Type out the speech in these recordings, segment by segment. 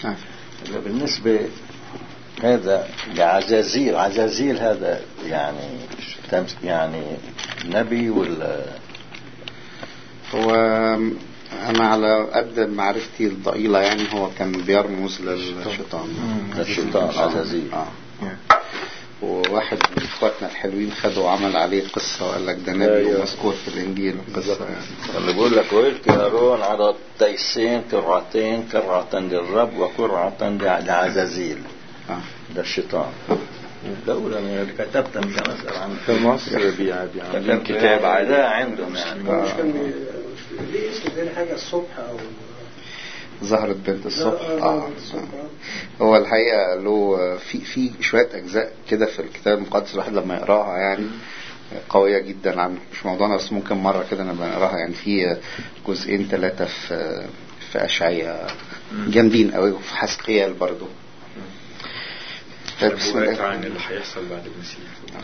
نعم. بالنسبة هذا لعزازيل عزازيل هذا يعني تمس- يعني نبي ولا هو انا على قد معرفتي الضئيلة يعني هو كان بيرمز للشيطان مم. للشيطان، آه. عزازيل. اه وواحد من اخواتنا الحلوين خدوا وعمل عليه قصة وقال لك ده نبي أيوة. ومذكور في الانجيل القصة يعني اللي بقول لك وقلت هارون على التيسين كرعتين كرعة للرب وكرعة لعزازيل آه. ده الشيطان الدولة أنا كتبت مش أنا أسأل عنها في مصر بي- بيعملين كتاب عادي ده عندهم يعني مش كان بي- ليه اسم غير حاجة الصبح أو ظهرت بنت الصبح لا، آه. لا، الصبح، آه. هو الحقيقة له في في شوية أجزاء كده في الكتاب المقدس الواحد لما يقراها يعني قوية جدا عنه مش موضوعنا بس ممكن مرة كده نبقى نقراها يعني في جزئين ثلاثة في في أشعية جامدين قوي وفي حسقيال برضو بسم نبوات الله عن اللي هيحصل بعد المسيح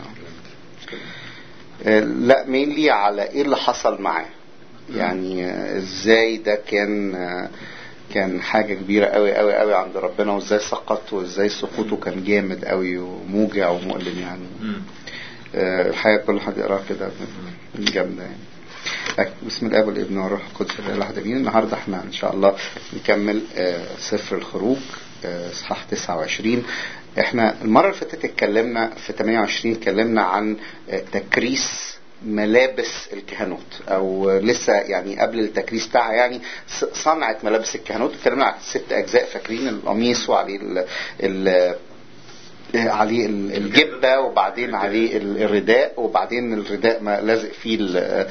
آه، لا مينلي على ايه اللي حصل معاه يعني آه، ازاي ده كان آه، كان حاجة كبيرة قوي قوي قوي عند ربنا وازاي سقط وازاي سقوطه كان جامد قوي وموجع ومؤلم يعني آه، الحقيقة كل حد يقراها كده جامدة يعني لكن بسم الله والابن والروح القدس الاله الواحد امين النهارده احنا ان شاء الله نكمل آه، سفر الخروج آه، اصحاح 29 احنا المره اللي فاتت اتكلمنا في 28 اتكلمنا عن آه، تكريس ملابس الكهنوت او لسه يعني قبل التكريس بتاعها يعني ص- صنعه ملابس الكهنوت اتكلمنا عن ست اجزاء فاكرين القميص وعليه ال ال عليه ال- الجبة وبعدين عليه ال- الرداء وبعدين الرداء ما لازق فيه ال-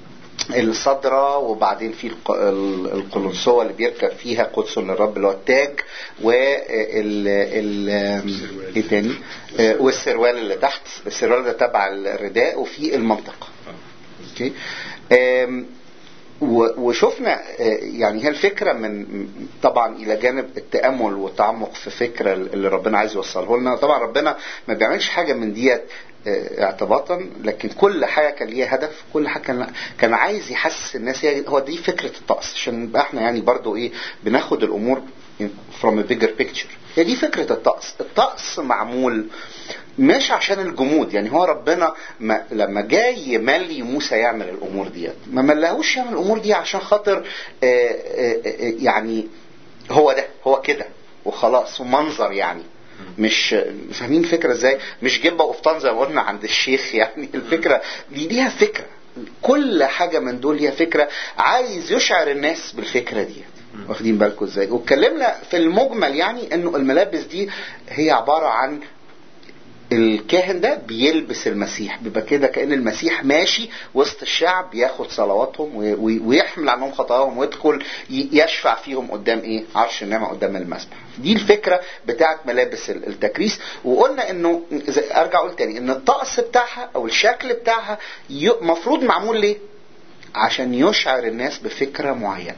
الصدرة وبعدين في الق- ال- القلنسوة اللي بيركب فيها قدس للرب اللي هو التاج وال ال ايه تاني آه، والسروال اللي تحت السروال ده تبع الرداء وفي المنطقة اوكي آم، و- وشفنا آه، يعني هي الفكرة من طبعا إلى جانب التأمل والتعمق في فكرة اللي ربنا عايز يوصله لنا طبعا ربنا ما بيعملش حاجة من ديت آه، اعتباطا لكن كل حاجة كان ليها هدف كل حاجة كان كان عايز يحسس الناس هي هو دي فكرة الطقس عشان نبقى احنا يعني برضو ايه بناخد الأمور from a bigger picture هي دي فكرة الطقس الطقس معمول مش عشان الجمود يعني هو ربنا ما لما جاي يملي موسى يعمل الامور ديت ما ملهوش يعمل الامور دي عشان خاطر آه، آه، آه، يعني هو ده هو كده وخلاص ومنظر يعني مش فاهمين الفكره ازاي مش جبه وقفطان زي ما قلنا عند الشيخ يعني الفكره دي ليها فكره كل حاجه من دول ليها فكره عايز يشعر الناس بالفكره ديت واخدين بالكم ازاي واتكلمنا في المجمل يعني انه الملابس دي هي عباره عن الكاهن ده بيلبس المسيح بيبقى كده كأن المسيح ماشي وسط الشعب ياخد صلواتهم وي- وي- ويحمل عنهم خطاياهم ويدخل ي- يشفع فيهم قدام ايه عرش النعمة قدام المسبح دي الفكرة بتاعت ملابس ال- التكريس وقلنا انه زي- ارجع اقول تاني ان الطقس بتاعها او الشكل بتاعها ي- مفروض معمول ليه عشان يشعر الناس بفكرة معينة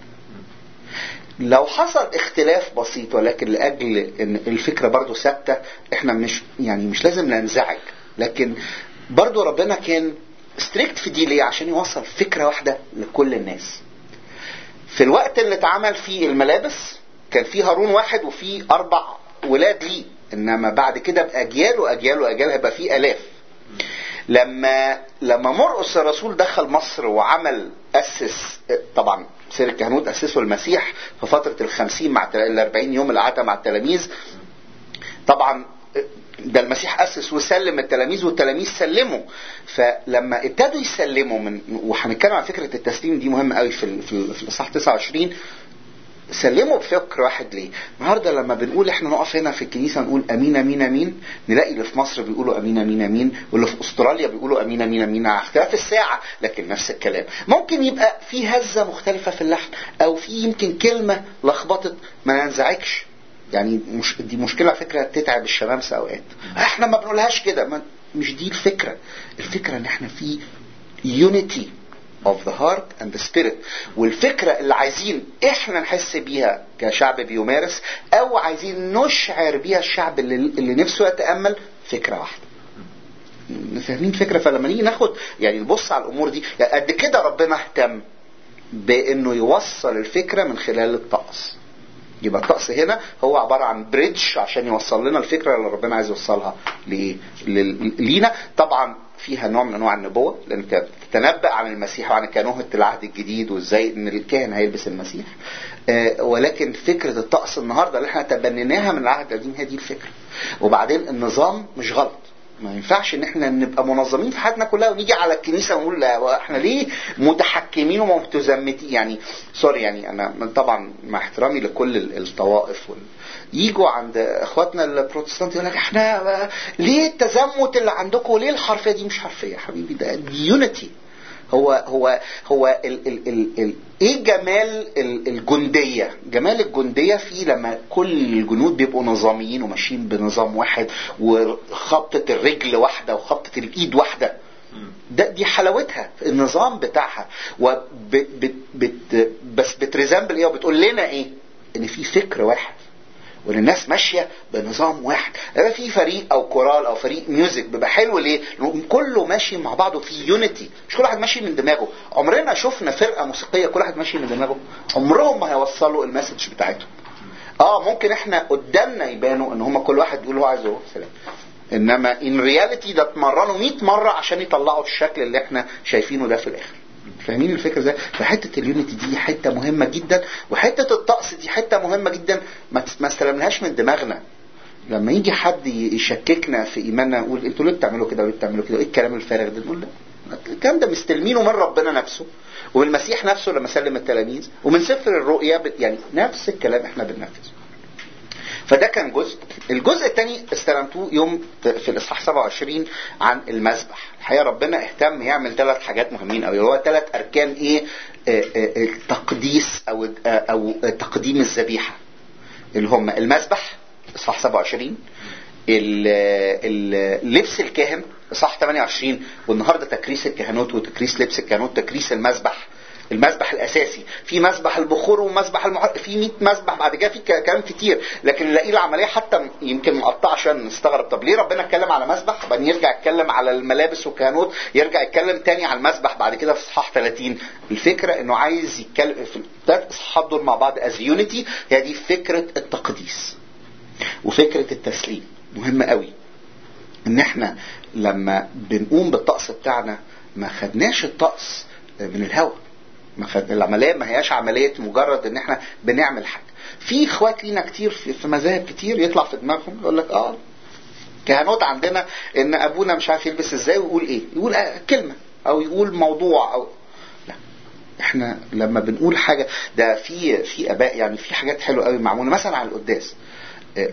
لو حصل اختلاف بسيط ولكن لاجل ان الفكره برضو ثابته احنا مش يعني مش لازم ننزعج لكن برضو ربنا كان ستريكت في دي ليه عشان يوصل فكره واحده لكل الناس في الوقت اللي اتعمل فيه الملابس كان في هارون واحد وفي اربع ولاد ليه انما بعد كده باجيال واجيال واجيال هيبقى في الاف لما لما مرقس الرسول دخل مصر وعمل اسس طبعا سير الكهنوت اسسه المسيح في فتره الخمسين مع ال 40 يوم اللي قعدها مع التلاميذ طبعا ده المسيح اسس وسلم التلاميذ والتلاميذ سلموا فلما ابتدوا يسلموا من وهنتكلم عن فكره التسليم دي مهمه قوي في ال- في ال- في الاصحاح 29 سلموا بفكر واحد ليه النهارده لما بنقول احنا نقف هنا في الكنيسه نقول امين امين امين نلاقي اللي في مصر بيقولوا امين امين امين واللي في استراليا بيقولوا امين امين امين على اختلاف الساعه لكن نفس الكلام ممكن يبقى في هزه مختلفه في اللحن او في يمكن كلمه لخبطت ما ننزعجش يعني مش دي مشكله على فكره تتعب الشمامسه اوقات احنا ما بنقولهاش كده ما مش دي الفكره الفكره ان احنا في unity of the heart and the spirit والفكرة اللي عايزين احنا نحس بيها كشعب بيمارس او عايزين نشعر بيها الشعب اللي, اللي نفسه يتأمل فكرة واحدة فاهمين الفكرة فلما نيجي ناخد يعني نبص على الامور دي يعني قد كده ربنا اهتم بانه يوصل الفكرة من خلال الطقس يبقى الطقس هنا هو عباره عن بريدج عشان يوصل لنا الفكره اللي ربنا عايز يوصلها لايه لل- لينا طبعا فيها نوع من انواع النبوه لان كانت تتنبأ عن المسيح وعن كانوهة العهد الجديد وازاي ان الكاهن هيلبس المسيح آه، ولكن فكره الطقس النهارده اللي احنا تبنيناها من العهد القديم هي دي الفكره وبعدين النظام مش غلط ما ينفعش ان احنا نبقى منظمين في حياتنا كلها ونيجي على الكنيسه ونقول لا احنا ليه متحكمين ومتزمتين يعني سوري يعني انا من- طبعا مع احترامي لكل ال- الطوائف وال... يجوا عند اخواتنا البروتستانت يقول لك احنا ليه التزمت اللي عندكم ليه الحرفيه دي مش حرفيه يا حبيبي ده يونيتي هو هو هو ال ال ال ال ايه جمال ال الجنديه؟ جمال الجنديه فيه لما كل الجنود بيبقوا نظاميين وماشيين بنظام واحد وخبطه الرجل واحده وخبطه الايد واحده. ده دي حلاوتها النظام بتاعها وبت بت بت بس بتريزامبل ايه وبتقول لنا ايه؟ ان في فكر واحد وان الناس ماشيه بنظام واحد لما في فريق او كورال او فريق ميوزك بيبقى حلو ليه لأنه كله ماشي مع بعضه في يونيتي مش كل واحد ماشي من دماغه عمرنا شفنا فرقه موسيقيه كل واحد ماشي من دماغه عمرهم ما هيوصلوا المسج بتاعتهم اه ممكن احنا قدامنا يبانوا ان هم كل واحد بيقول هو عايز يقول سلام انما ان رياليتي ده اتمرنوا 100 مره عشان يطلعوا الشكل اللي احنا شايفينه ده في الاخر فاهمين الفكره ازاي؟ فحته اليونيتي دي حته مهمه جدا وحته الطقس دي حته مهمه جدا ما تس- ما استلمناهاش من دماغنا لما يجي حد ي- يشككنا في ايماننا يقول انتوا ليه بتعملوا كده وليه بتعملوا كده؟ ايه الكلام الفارغ ده؟ نقول لا الكلام ده مستلمينه من ربنا نفسه ومن المسيح نفسه لما سلم التلاميذ ومن سفر الرؤيا بت- يعني نفس الكلام احنا بننفذه. فده كان جزء الجزء الثاني استلمتوه يوم في الاصحاح 27 عن المذبح الحقيقه ربنا اهتم يعمل ثلاث حاجات مهمين قوي هو ثلاث اركان ايه آه، آه، التقديس او آه، او تقديم الذبيحه اللي هم المذبح اصحاح 27 ال- ال- لبس الكاهن اصحاح 28 والنهارده تكريس الكهنوت وتكريس لبس الكهنوت تكريس المذبح المذبح الاساسي في مذبح البخور ومذبح المح... في 100 مذبح بعد كده في ك- كلام كتير لكن نلاقيه العمليه حتى يمكن مقطعه عشان نستغرب طب ليه ربنا اتكلم على مذبح بعدين يرجع يتكلم على الملابس والكهنوت يرجع يتكلم تاني على المذبح بعد كده في اصحاح 30 الفكره انه عايز يتكلم في الثلاث اصحاحات دول مع بعض از يونيتي هي دي فكره التقديس وفكره التسليم مهمه قوي ان احنا لما بنقوم بالطقس بتاعنا ما خدناش الطقس من الهوا ما خد... العمليه ما هياش عمليه مجرد ان احنا بنعمل حاجه في اخوات لينا كتير في, في مذاهب كتير يطلع في دماغهم يقول لك اه كهنوت عندنا ان ابونا مش عارف يلبس ازاي ويقول ايه يقول آه كلمه او يقول موضوع او لا احنا لما بنقول حاجه ده في في اباء يعني في حاجات حلوه قوي معموله مثلا على القداس آه،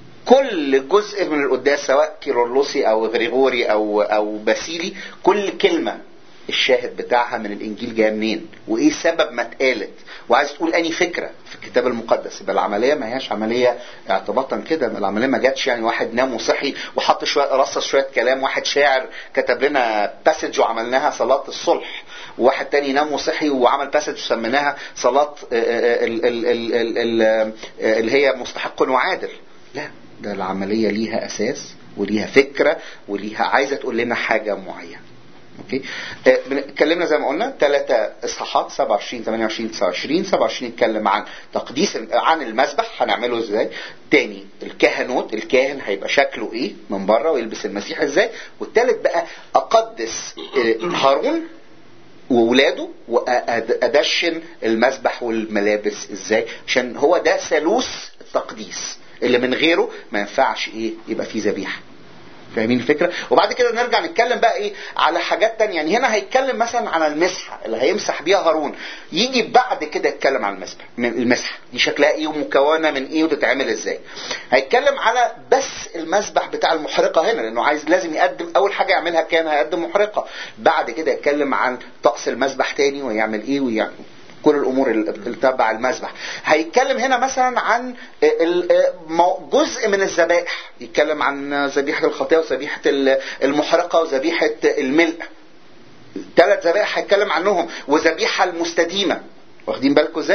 كل جزء من القداس سواء كيرلسي او غريغوري او او باسيلي كل كلمه الشاهد بتاعها من الانجيل جايه منين وايه سبب ما اتقالت وعايز تقول اني فكره في الكتاب المقدس يبقى العمليه ما هياش عمليه اعتباطا كده العمليه ما جاتش يعني واحد نام وصحي وحط شويه رصص شويه كلام واحد شاعر كتب لنا باسج وعملناها صلاه الصلح وواحد تاني نام وصحي وعمل باسج وسميناها صلاه آه، آه، ال- ال- ال- ال- ال- آه، اللي هي مستحق وعادل لا ده العمليه ليها اساس وليها فكره وليها عايزه تقول لنا حاجه معينه اوكي آه، بن- اتكلمنا زي ما قلنا ثلاثة اصحاحات 27 28 29 27 اتكلم عن تقديس عن المذبح هنعمله ازاي تاني الكهنوت الكاهن هيبقى شكله ايه من بره ويلبس المسيح ازاي والتالت بقى اقدس آه، هارون وولاده وادشن المذبح والملابس ازاي عشان هو ده ثالوث التقديس اللي من غيره ما ينفعش ايه يبقى فيه ذبيحه فاهمين الفكره وبعد كده نرجع نتكلم بقى ايه على حاجات تانية يعني هنا هيتكلم مثلا عن المسحه اللي هيمسح بيها هارون يجي بعد كده يتكلم عن المسحه من المسحه دي شكلها ايه ومكونه من ايه وتتعمل ازاي هيتكلم على بس المسبح بتاع المحرقه هنا لانه عايز لازم يقدم اول حاجه يعملها كان هيقدم محرقه بعد كده يتكلم عن طقس المسبح تاني ويعمل ايه ويعمل كل الامور اللي تبع المذبح هيتكلم هنا مثلا عن ال- مو- جزء من الذبائح يتكلم عن ذبيحه الخطيه وذبيحه ال- المحرقه وذبيحه الملء ثلاث ذبائح هيتكلم عنهم وذبيحه المستديمه واخدين بالكم ازاي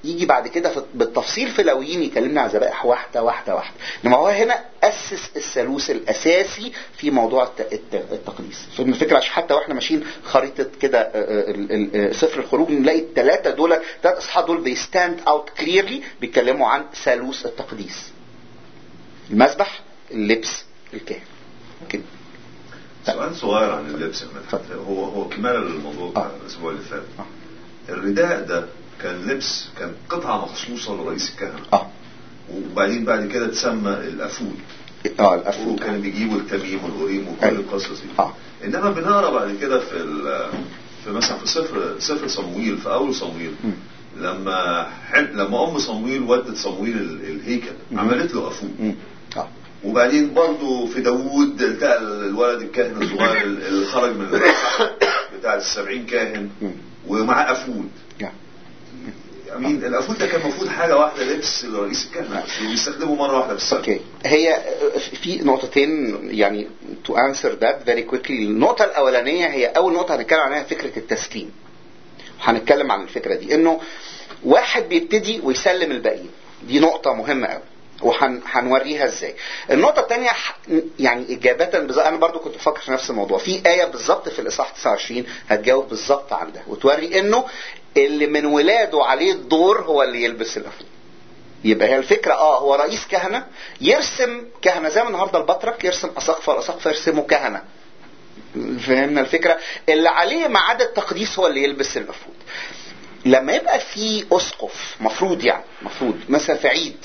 يجي بعد كده في- بالتفصيل في لاويين يكلمنا عن ذبائح واحده واحده واحده انما هو هنا اسس الثالوث الاساسي في موضوع الت- الت- التقديس فمن الفكره عشان حتى واحنا ماشيين خريطه كده آه، آه، ال- ال- آه، سفر الخروج نلاقي الثلاثه دول ثلاث اصحاب دول they stand out clearly بيتكلموا عن ثالوث التقديس المذبح اللبس الكاهن كده سؤال صغير عن اللبس يا مدحت هو هو كمال للموضوع بتاع آه. الاسبوع اللي فات آه. الرداء ده كان لبس كان قطعه مخصوصه لرئيس الكهنه اه وبعدين بعد كده اتسمى الافود اه الافود وكانوا بيجيبوا التميم والغريم وكل أيوة. القصص دي اه انما بنقرا بعد كده في ال- في مثلا في سفر سفر صمويل في اول صمويل مم. لما حل لما ام صمويل ودت صمويل ال- الهيكل مم. عملت له افود مم. اه وبعدين برضه في داوود التقى الولد الكاهن الصغير اللي خرج من الصحن بتاع السبعين كاهن مم. ومعاه افود يا. امين الافود ده كان المفروض حاجه واحده لبس لرئيس الكهنه بس بيستخدمه مره واحده في السنه اوكي هي في نقطتين يعني to answer that very quickly النقطة الأولانية هي أول نقطة هنتكلم عنها فكرة التسليم هنتكلم عن الفكرة دي إنه واحد بيبتدي ويسلم الباقيين دي نقطة مهمة قوي وهنوريها ازاي النقطة الثانية ح- يعني إجابة بالظبط أنا برضو كنت بفكر في نفس الموضوع في آية بالظبط في الإصحاح 29 هتجاوب بالظبط عن ده وتوري إنه اللي من ولاده عليه الدور هو اللي يلبس الأفود يبقى هي الفكرة اه هو رئيس كهنة يرسم كهنة زي ما النهارده البطرك يرسم أساقفة الأساقفة يرسموا كهنة فهمنا الفكرة اللي عليه ميعاد التقديس هو اللي يلبس الأفود لما يبقى في أسقف مفروض يعني مفروض مثلا في عيد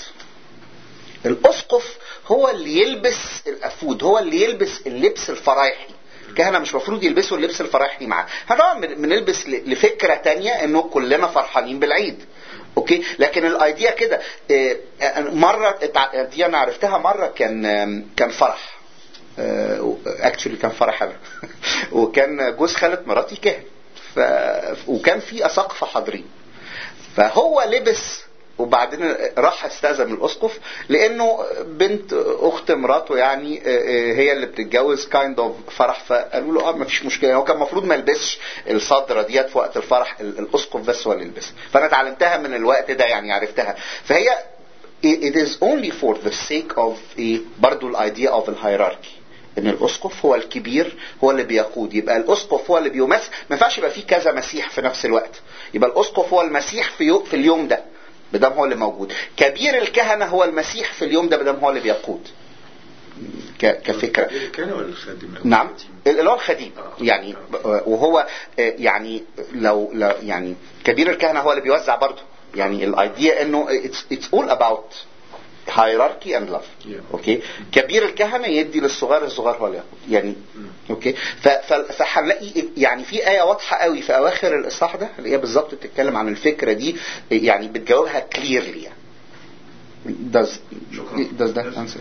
الأسقف هو اللي يلبس الأفود هو اللي يلبس اللبس الفرايحي الكهنة مش مفروض يلبسوا اللبس الفرايحي معاه احنا طبعا بن- بنلبس ل- لفكرة تانية انه كلنا فرحانين بالعيد اوكي لكن الايديا كده اه، اه، مرة اتع- دي انا عرفتها مرة كان ام، كان فرح اكشولي كان فرح انا وكان جوز خالة مراتي كاهن ف... وكان في اساقفه حاضرين فهو لبس وبعدين راح استاذن من الاسقف لانه بنت اخت مراته يعني هي اللي بتتجوز كايند اوف فرح فقالوا له اه ما فيش مشكله هو كان المفروض ما يلبسش الصدره ديت في وقت الفرح ال- الاسقف بس هو اللي يلبسها فانا اتعلمتها من الوقت ده يعني عرفتها فهي it is only for the sake of a برضو الايديا of الهيراركي ان الاسقف هو الكبير هو اللي بيقود يبقى الاسقف هو اللي بيمثل ما ينفعش يبقى فيه كذا مسيح في نفس الوقت يبقى الاسقف هو المسيح في يو... في اليوم ده بدم هو اللي موجود كبير الكهنه هو المسيح في اليوم ده بدم هو اللي بيقود ك... كفكره كان ولا الخادم نعم اللي هو الخديم يعني وهو يعني لو, لو يعني كبير الكهنه هو اللي بيوزع برضه يعني الايديا انه it's, it's all about hierarchy and love Yeah. اوكي كبير الكهنه يدي للصغار الصغار هو اللي ياخد يعني اوكي ف- ف- فهنلاقي يعني في ايه واضحه قوي في اواخر الاصحاح ده اللي هي بالظبط بتتكلم عن الفكره دي يعني بتجاوبها كليرلي يعني does شكراً. does that answer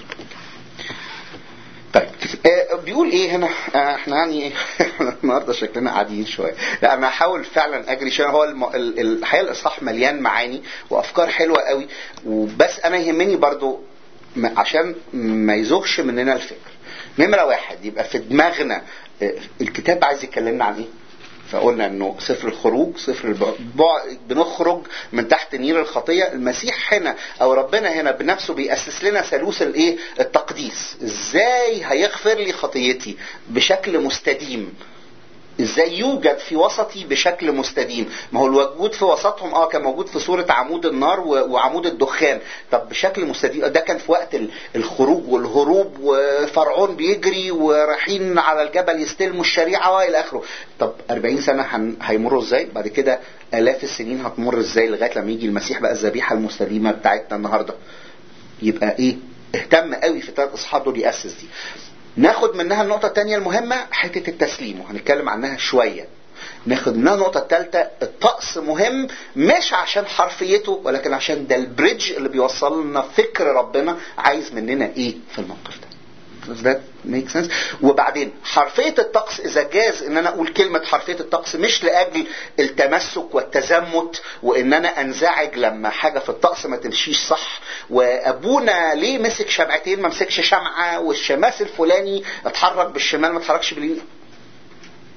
طيب آه، بيقول ايه هنا آه، احنا يعني النهارده شكلنا قاعدين شويه لا انا هحاول فعلا اجري شويه هو الم... ال- ال- الحقيقه الاصحاح مليان معاني وافكار حلوه قوي وبس انا يهمني برضو م- عشان ما يزوغش مننا الفكر نمره واحد يبقى في دماغنا آه، الكتاب عايز يكلمنا عن ايه فقلنا انه سفر الخروج سفر البع... بنخرج من تحت نير الخطيه المسيح هنا او ربنا هنا بنفسه بيأسس لنا ثالوث الايه التقديس ازاي هيغفر لي خطيتي بشكل مستديم ازاي يوجد في وسطي بشكل مستديم ما هو الوجود في وسطهم اه كان موجود في صورة عمود النار و- وعمود الدخان طب بشكل مستديم ده كان في وقت ال- الخروج والهروب وفرعون بيجري ورايحين على الجبل يستلموا الشريعة والى اخره طب 40 سنة هن- هيمروا ازاي بعد كده الاف السنين هتمر ازاي لغاية لما يجي المسيح بقى الذبيحة المستديمة بتاعتنا النهاردة يبقى ايه اهتم قوي في ثلاث اصحاب دول ياسس دي ناخد منها النقطة الثانية المهمة حتة التسليم وهنتكلم عنها شوية ناخد منها النقطة الثالثة الطقس مهم مش عشان حرفيته ولكن عشان ده البريدج اللي بيوصل لنا فكر ربنا عايز مننا ايه في الموقف ده Does that make sense؟ وبعدين حرفية الطقس إذا جاز إن أنا أقول كلمة حرفية الطقس مش لأجل التمسك والتزمت وإن أنا أنزعج لما حاجة في الطقس ما تمشيش صح وأبونا ليه مسك شمعتين ما مسكش شمعة والشماس الفلاني اتحرك بالشمال ما اتحركش باليمين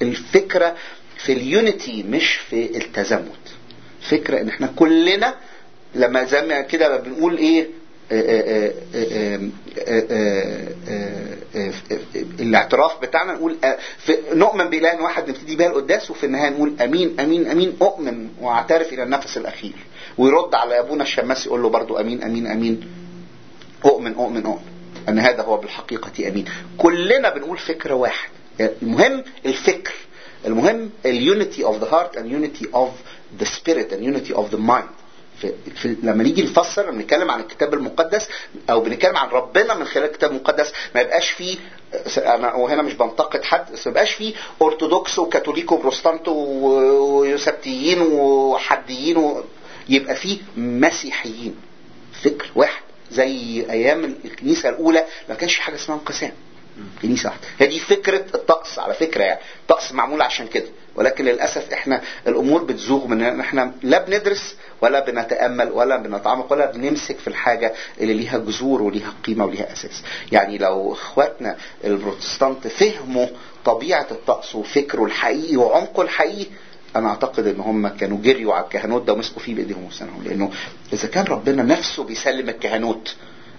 الفكرة في اليونيتي مش في التزمت فكرة إن إحنا كلنا لما زي ما كده بنقول ايه آه، آه، آه، آه، آه، آه، آه، الاعتراف بتاعنا نقول آه، في نؤمن بإله واحد نبتدي بها القداس وفي النهاية نقول أمين أمين أمين أؤمن وأعترف إلى النفس الأخير ويرد على أبونا الشماس يقول له برضو أمين أمين أمين أؤمن أؤمن أؤمن أن هذا هو بالحقيقة أمين كلنا بنقول فكرة واحد المهم الفكر المهم اليونيتي اوف ذا هارت and unity of the spirit and unity of the mind في في لما نيجي نفسر لما نتكلم عن الكتاب المقدس او بنتكلم عن ربنا من خلال الكتاب المقدس ما يبقاش فيه انا وهنا مش بنتقد حد بس ما يبقاش فيه ارثوذكس وكاثوليك وبروتستانت و- وسبتيين وحديين و... يبقى فيه مسيحيين فكر واحد زي ايام الكنيسه الاولى ما كانش في حاجه اسمها انقسام كنيسه واحده هي دي فكره الطقس على فكره يعني الطقس معمول عشان كده ولكن للاسف احنا الامور بتزوغ من ان احنا لا بندرس ولا بنتامل ولا بنتعمق ولا بنمسك في الحاجه اللي ليها جذور وليها قيمه وليها اساس يعني لو اخواتنا البروتستانت فهموا طبيعه الطقس وفكره الحقيقي وعمقه الحقيقي انا اعتقد ان هم كانوا جريوا على الكهنوت ده ومسكوا فيه بايديهم وسنهم لانه اذا كان ربنا نفسه بيسلم الكهنوت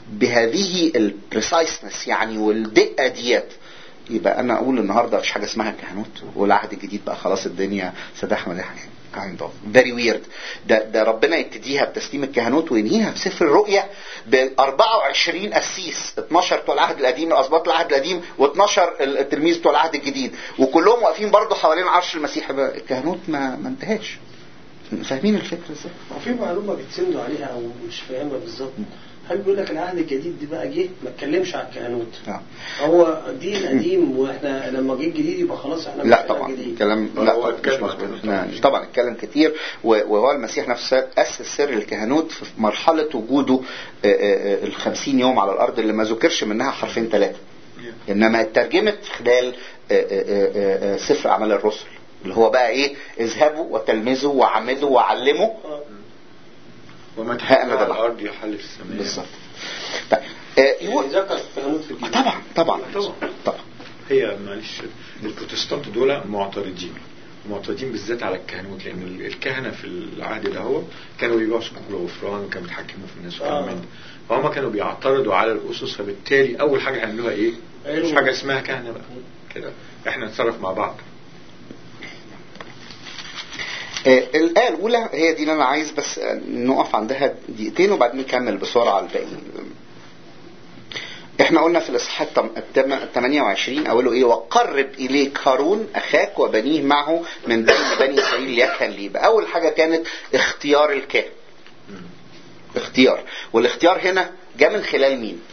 بهذه البريسايسنس يعني والدقه ديت يبقى انا اقول النهارده مفيش حاجه اسمها كهنوت والعهد الجديد بقى خلاص الدنيا سداح مداح كايند اوف فيري ويرد ده ده ربنا يبتديها بتسليم الكهنوت وينهيها في سفر الرؤيا ب 24 قسيس 12 بتوع العهد القديم اسباط العهد القديم و12 التلميذ بتوع العهد الجديد وكلهم واقفين برضه حوالين عرش المسيح يبقى الكهنوت ما ما انتهاش فاهمين الفكره ازاي؟ هو في معلومه بتسندوا عليها او مش فاهمها بالظبط هل بيقول لك العهد الجديد دي بقى جه ما اتكلمش على الكهنوت آه. هو دين قديم واحنا لما جه الجديد يبقى خلاص احنا لا مش طبعا جديد الكلام هو لا مش اتكلم مظبوط عن احنا الكهنوت. طبعا اتكلم كتير و- وهو المسيح نفسه اسس سر الكهنوت في مرحله وجوده ال 50 يوم على الارض اللي ما ذكرش منها حرفين ثلاثه انما اترجمت خلال آه، آه، آه، آه، سفر اعمال الرسل اللي هو بقى ايه اذهبوا وتلمذوا وعمدوا وعلموا آه. وما ها تحل أنا على ده. الارض يحل في السماء بالظبط طيب آه، يقول- ذكر الكهنوت في آه، الجديد طبعا طبعا طبعا. طبعا هي معلش البروتستانت دول معترضين معترضين بالذات على الكهنوت لان ال- الكهنه في العهد ده هو كانوا بيبيعوا سكوك الغفران وكانوا بيتحكموا في الناس وكلام آه. من ده فهم كانوا بيعترضوا على الاسس فبالتالي اول حاجه هيعملوها ايه؟ أيوة. مش حاجه اسمها كهنه بقى كده احنا نتصرف مع بعض آه، الآية الأولى هي دي اللي أنا عايز بس آه، نقف عندها دقيقتين وبعدين نكمل بسرعة الباقي احنا قلنا في الإصحاح التم- التم- 28 أوله إيه وقرب إليك هارون أخاك وبنيه معه من بين بني إسرائيل ليكهن لي بقى أول حاجة كانت اختيار الكاهن اختيار والاختيار هنا جاء من خلال مين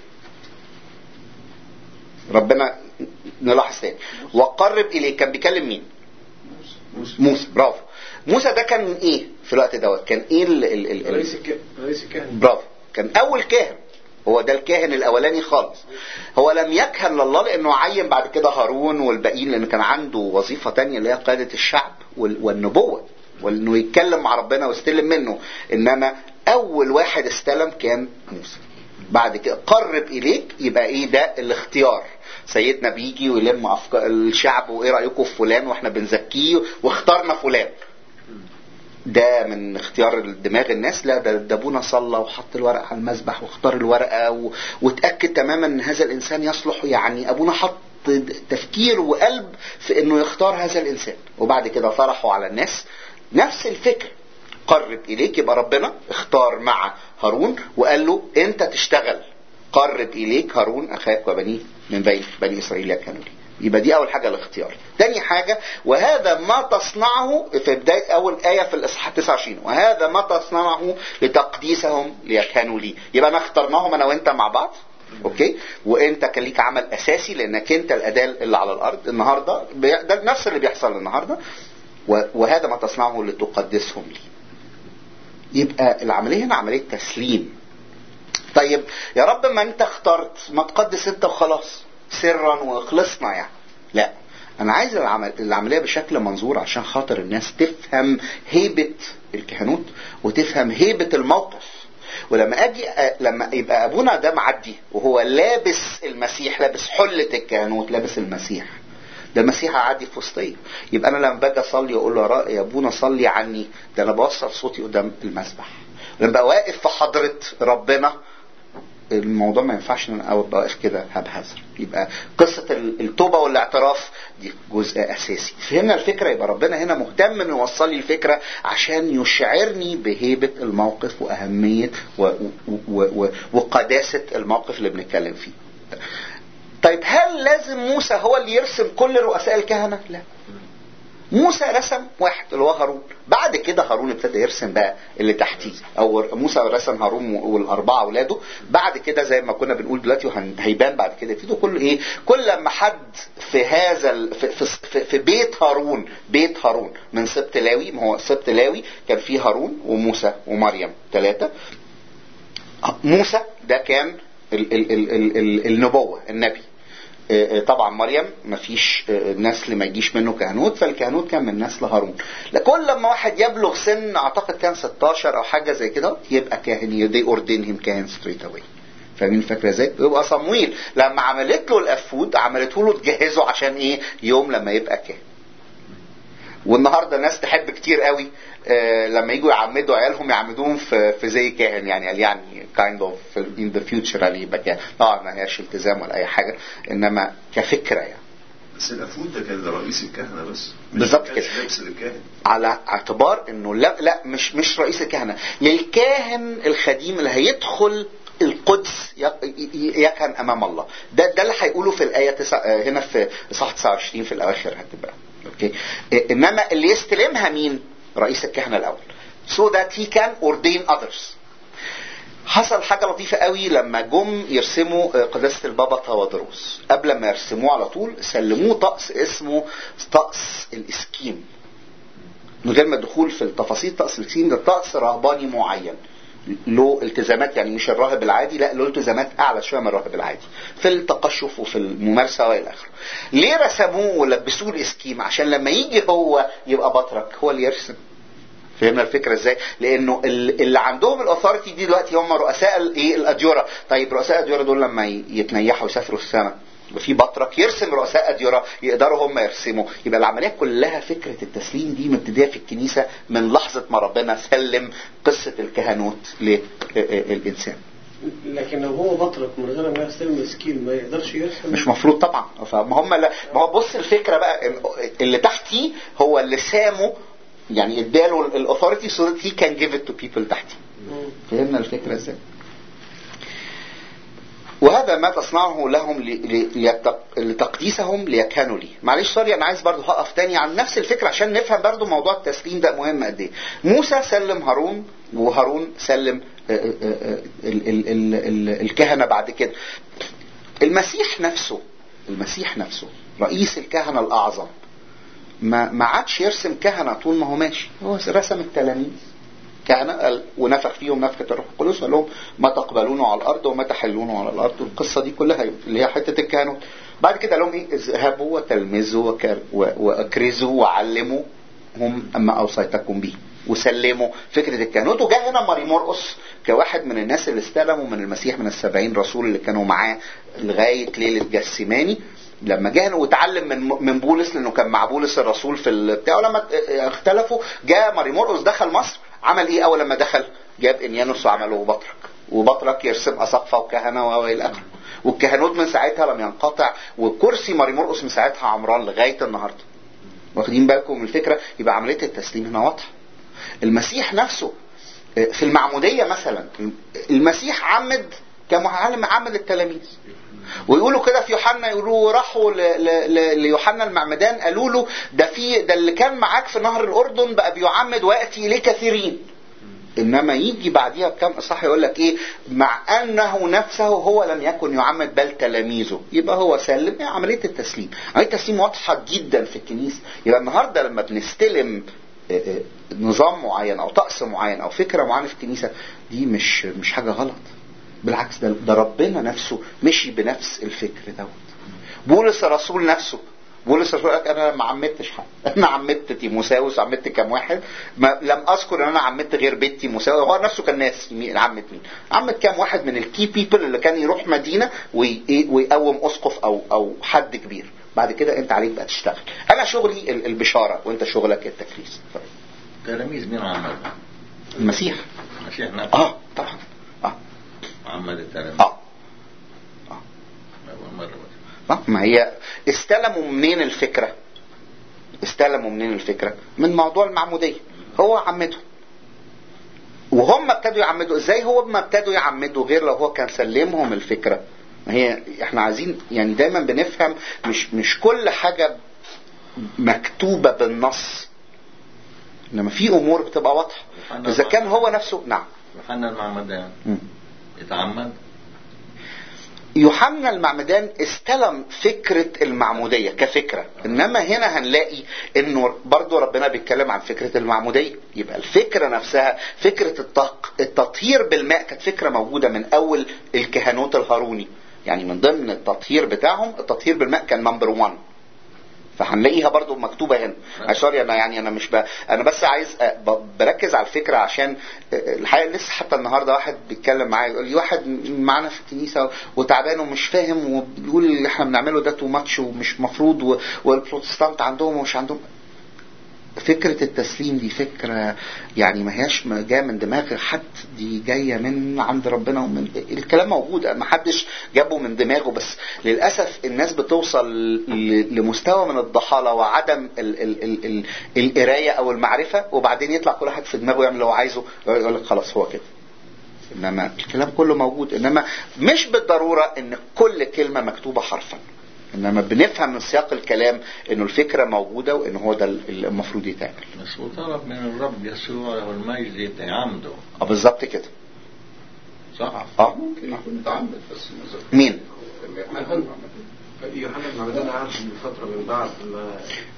ربنا نلاحظ تاني وقرب إليك كان بيكلم مين موسى برافو موسى ده كان ايه في الوقت دوت كان ايه ال ال ال رئيس ال الك- رئيس الكهنة برافو كان اول كاهن هو ده الكاهن الاولاني خالص هو لم يكهن لله لانه عين بعد كده هارون والباقيين لان كان عنده وظيفه تانية اللي هي قاده الشعب وال- والنبوه وانه يتكلم مع ربنا ويستلم منه انما اول واحد استلم كان موسى بعد كده قرب اليك يبقى ايه ده الاختيار سيدنا بيجي ويلم افكار الشعب وايه رايكم في فلان واحنا بنزكيه واخترنا فلان ده من اختيار دماغ الناس لا ده ده ابونا صلى وحط الورقه على المذبح واختار الورقه و... وتاكد تماما ان هذا الانسان يصلح يعني ابونا حط تفكير وقلب في انه يختار هذا الانسان وبعد كده طرحه على الناس نفس الفكر قرب اليك يبقى ربنا اختار مع هارون وقال له انت تشتغل قرب اليك هارون اخاك وبنيه من بين بني اسرائيل يكهنوا لي يبقى دي اول حاجه الاختيار تاني حاجه وهذا ما تصنعه في بدايه اول ايه في الاصحاح 29 وهذا ما تصنعه لتقديسهم ليكهنوا لي يبقى انا اخترناهم انا وانت مع بعض اوكي وانت كان ليك عمل اساسي لانك انت الاداه اللي على الارض النهارده بي- ده نفس اللي بيحصل النهارده و- وهذا ما تصنعه لتقدسهم لي يبقى العمليه هنا عمليه تسليم طيب يا رب ما انت اخترت ما تقدس انت وخلاص سرا واخلصنا يعني لا انا عايز العمل العمليه بشكل منظور عشان خاطر الناس تفهم هيبه الكهنوت وتفهم هيبه الموقف ولما اجي أ- لما يبقى ابونا ده معدي وهو لابس المسيح لابس حله الكهنوت لابس المسيح ده المسيح هيعدي في وسطيه يبقى انا لما باجي اصلي واقول له يا را- يا ابونا صلي عني ده انا بوصل صوتي قدام المسبح لما ابقى واقف في حضره ربنا الموضوع ما ينفعش ان انا ابقى واقف كده هبهزر يبقى قصه ال- التوبه والاعتراف دي جزء اساسي فهمنا الفكره يبقى ربنا هنا مهتم انه يوصل لي الفكره عشان يشعرني بهيبه الموقف واهميه و و و و وقداسه الموقف اللي بنتكلم فيه طيب هل لازم موسى هو اللي يرسم كل رؤساء الكهنه لا موسى رسم واحد اللي هو هارون بعد كده هارون ابتدى يرسم بقى اللي تحتيه او موسى رسم هارون والاربعه اولاده بعد كده زي ما كنا بنقول دلوقتي وهيبان بعد كده يبتدوا كل ايه كل لما حد في هذا ال- في, في, في, في بيت هارون بيت هارون من سبط لاوي ما هو سبط لاوي كان فيه هارون وموسى ومريم ثلاثه موسى ده كان ال ال ال ال ال النبوة النبي آه، آه، طبعا مريم مفيش آه، نسل ما يجيش منه كهنوت فالكهنوت كان من نسل هارون لكل لما واحد يبلغ سن اعتقد كان 16 او حاجه زي كده يبقى كاهن دي اوردين هيم كاهن ستريت اواي فاهمين الفكره ازاي؟ يبقى صمويل لما عملت له الافود عملته له تجهزه عشان ايه؟ يوم لما يبقى كاهن. والنهارده ناس تحب كتير قوي آه، لما يجوا يعمدوا عيالهم يعمدوهم في في زي كاهن يعني قال يعني كايند اوف ان ذا فيوتشر يعني يبقى كاهن طبعا ما هياش التزام ولا اي حاجه انما كفكره يعني بس الافود ده كان لرئيس الكهنه بس مش- بالظبط ما كانش كده. لبس للكاهن على اعتبار انه لا لا مش مش رئيس الكهنه للكاهن الخديم اللي هيدخل القدس ي- ي- يكهن امام الله ده ده اللي هيقوله في الايه تسع آه، هنا في اصحاح 29 في الاواخر هتبقى اوكي آه، انما اللي يستلمها مين رئيس الكهنه الاول so that he can ordain others حصل حاجة لطيفة قوي لما جم يرسموا آه، قداسة البابا تودروس قبل ما يرسموه على طول سلموه طقس اسمه طقس الاسكيم من غير ما الدخول في التفاصيل طقس الاسكيم ده طقس رهباني معين له التزامات يعني مش الراهب العادي لا له التزامات اعلى شويه من الراهب العادي في التقشف وفي الممارسه والى اخره ليه رسموه ولبسوه الاسكيم عشان لما يجي هو يبقى بطرك هو اللي يرسم فهمنا الفكره ازاي؟ لانه ال- اللي عندهم الاثورتي دي دلوقتي هم رؤساء الايه الاديره، طيب رؤساء الاديره دول لما ي- يتنيحوا ويسافروا السماء يبقى في بطرك يرسم رؤساء اديره يقدروا هم يرسموا، يبقى العمليه كلها فكره التسليم دي مبتدئه في الكنيسه من لحظه ما ربنا سلم قصه الكهنوت للانسان. لكن لو هو بطرك من غير ما يستلم السكيل ما يقدرش يرسم مش مفروض طبعا فما هم لا ما هو بص الفكره بقى اللي تحتيه هو اللي سامه يعني اداله الاثورتي so that he can give it to people تحتيه. مم. فهمنا الفكرة ازاي وهذا ما تصنعه لهم ل- ل- ليتق- لتقديسهم ليكهنوا لي معلش سوري انا عايز برضو هقف تاني عن نفس الفكرة عشان نفهم برضو موضوع التسليم ده مهم قد ايه موسى سلم هارون وهارون سلم آه، آه، آه، ال- ال- ال- ال- الكهنة بعد كده المسيح نفسه المسيح نفسه رئيس الكهنة الأعظم ما ما عادش يرسم كهنة طول ما هو ماشي هو رسم التلاميذ كهنة قال ونفخ فيهم نفخة الروح القدس وقال لهم ما تقبلونه على الأرض وما تحلونه على الأرض والقصة دي كلها اللي هي حتة الكهنوت بعد كده قال لهم إيه اذهبوا وتلمذوا وكر- و- وأكرزوا وعلموا هم أما أوصيتكم به وسلموا فكرة الكهنوت وجاء هنا ماري مرقس كواحد من الناس اللي استلموا من المسيح من السبعين رسول اللي كانوا معاه لغاية ليلة جسيماني لما جه هنا واتعلم من من بولس لانه كان مع بولس الرسول في البتاع لما اختلفوا جاء ماري مرقس دخل مصر عمل ايه اول لما دخل؟ جاب انيانوس وعمله بطرك وبطرك يرسم اساقفه وكهنه والى اخره والكهنوت من ساعتها لم ينقطع وكرسي ماري مرقس من ساعتها عمران لغايه النهارده واخدين بالكم من الفكره يبقى عمليه التسليم هنا واضحه المسيح نفسه في المعموديه مثلا المسيح عمد كمعلم عمد التلاميذ ويقولوا كده في يوحنا يقولوا راحوا ل- ل- ل- ليوحنا المعمدان قالوا له ده في ده اللي كان معاك في نهر الاردن بقى بيعمد وياتي اليه كثيرين انما يجي بعديها بكام اصحاح يقول لك ايه مع انه نفسه هو لم يكن يعمد بل تلاميذه يبقى هو سلم هي عمليه التسليم عمليه التسليم واضحه جدا في الكنيسه يبقى النهارده لما بنستلم آه، آه، نظام معين او طقس معين او فكره معينه في الكنيسه دي مش مش حاجه غلط بالعكس ده, ده ربنا نفسه مشي بنفس الفكر دوت بولس الرسول نفسه بولس الرسول قال انا ما عمدتش حد انا عمدت تيموساوس عمدت كام واحد ما لم اذكر ان انا عمدت غير بيت تيموساوس هو نفسه كان ناس مين- عمد مين عمد كام واحد من الكي بيبل اللي كان يروح مدينه وي- إيه ويقوم اسقف او او حد كبير بعد كده انت عليك بقى تشتغل انا شغلي ال- البشاره وانت شغلك التكريس تلاميذ مين عمل المسيح المسيح نفسه اه طبعا اه محمد التلاميذ اه أول مرة آه، ما هي استلموا منين الفكرة استلموا منين الفكرة من موضوع المعمودية هو عمدهم وهم ابتدوا يعمدوا ازاي هو ما ابتدوا يعمدوا غير لو هو كان سلمهم الفكرة ما هي احنا عايزين يعني دايما بنفهم مش مش كل حاجة مكتوبة بالنص انما في امور بتبقى واضحة اذا كان هو نفسه نعم يوحنا المعمدان مم. يتعمد يوحنا المعمدان استلم فكرة المعمودية كفكرة انما هنا هنلاقي انه برضو ربنا بيتكلم عن فكرة المعمودية يبقى الفكرة نفسها فكرة التق... التطهير بالماء كانت فكرة موجودة من اول الكهنوت الهاروني يعني من ضمن التطهير بتاعهم التطهير بالماء كان نمبر 1 فهنلاقيها برضو مكتوبة هنا آه، سوري انا يعني انا مش ب... انا بس عايز أ- ب- بركز على الفكرة عشان آه، الحقيقة لسه حتى النهاردة واحد بيتكلم معايا يقول لي واحد معانا في الكنيسة وتعبان ومش فاهم وبيقول اللي احنا بنعمله ده تو ماتش ومش مفروض و... والبروتستانت عندهم ومش عندهم فكرة التسليم دي فكرة يعني ما هياش ما جاية من دماغ حد دي جاية من عند ربنا ومن الكلام موجود ما حدش جابه من دماغه بس للأسف الناس بتوصل ل- لمستوى من الضحالة وعدم ال ال ال ال القراية أو المعرفة وبعدين يطلع كل واحد في دماغه يعمل اللي هو عايزه يقول لك خلاص هو كده انما الكلام كله موجود انما مش بالضروره ان كل كلمه مكتوبه حرفا انما بنفهم من سياق الكلام انه الفكره موجوده وان هو ده اللي المفروض يتعمل بس وطلب من الرب يسوع له المجد يتعمده اه بالظبط كده صح؟ اه ممكن يكون متعمد بس ما ذكرش. مين لما يكون يوحنا المعمدان قعد من فترة من بعد ما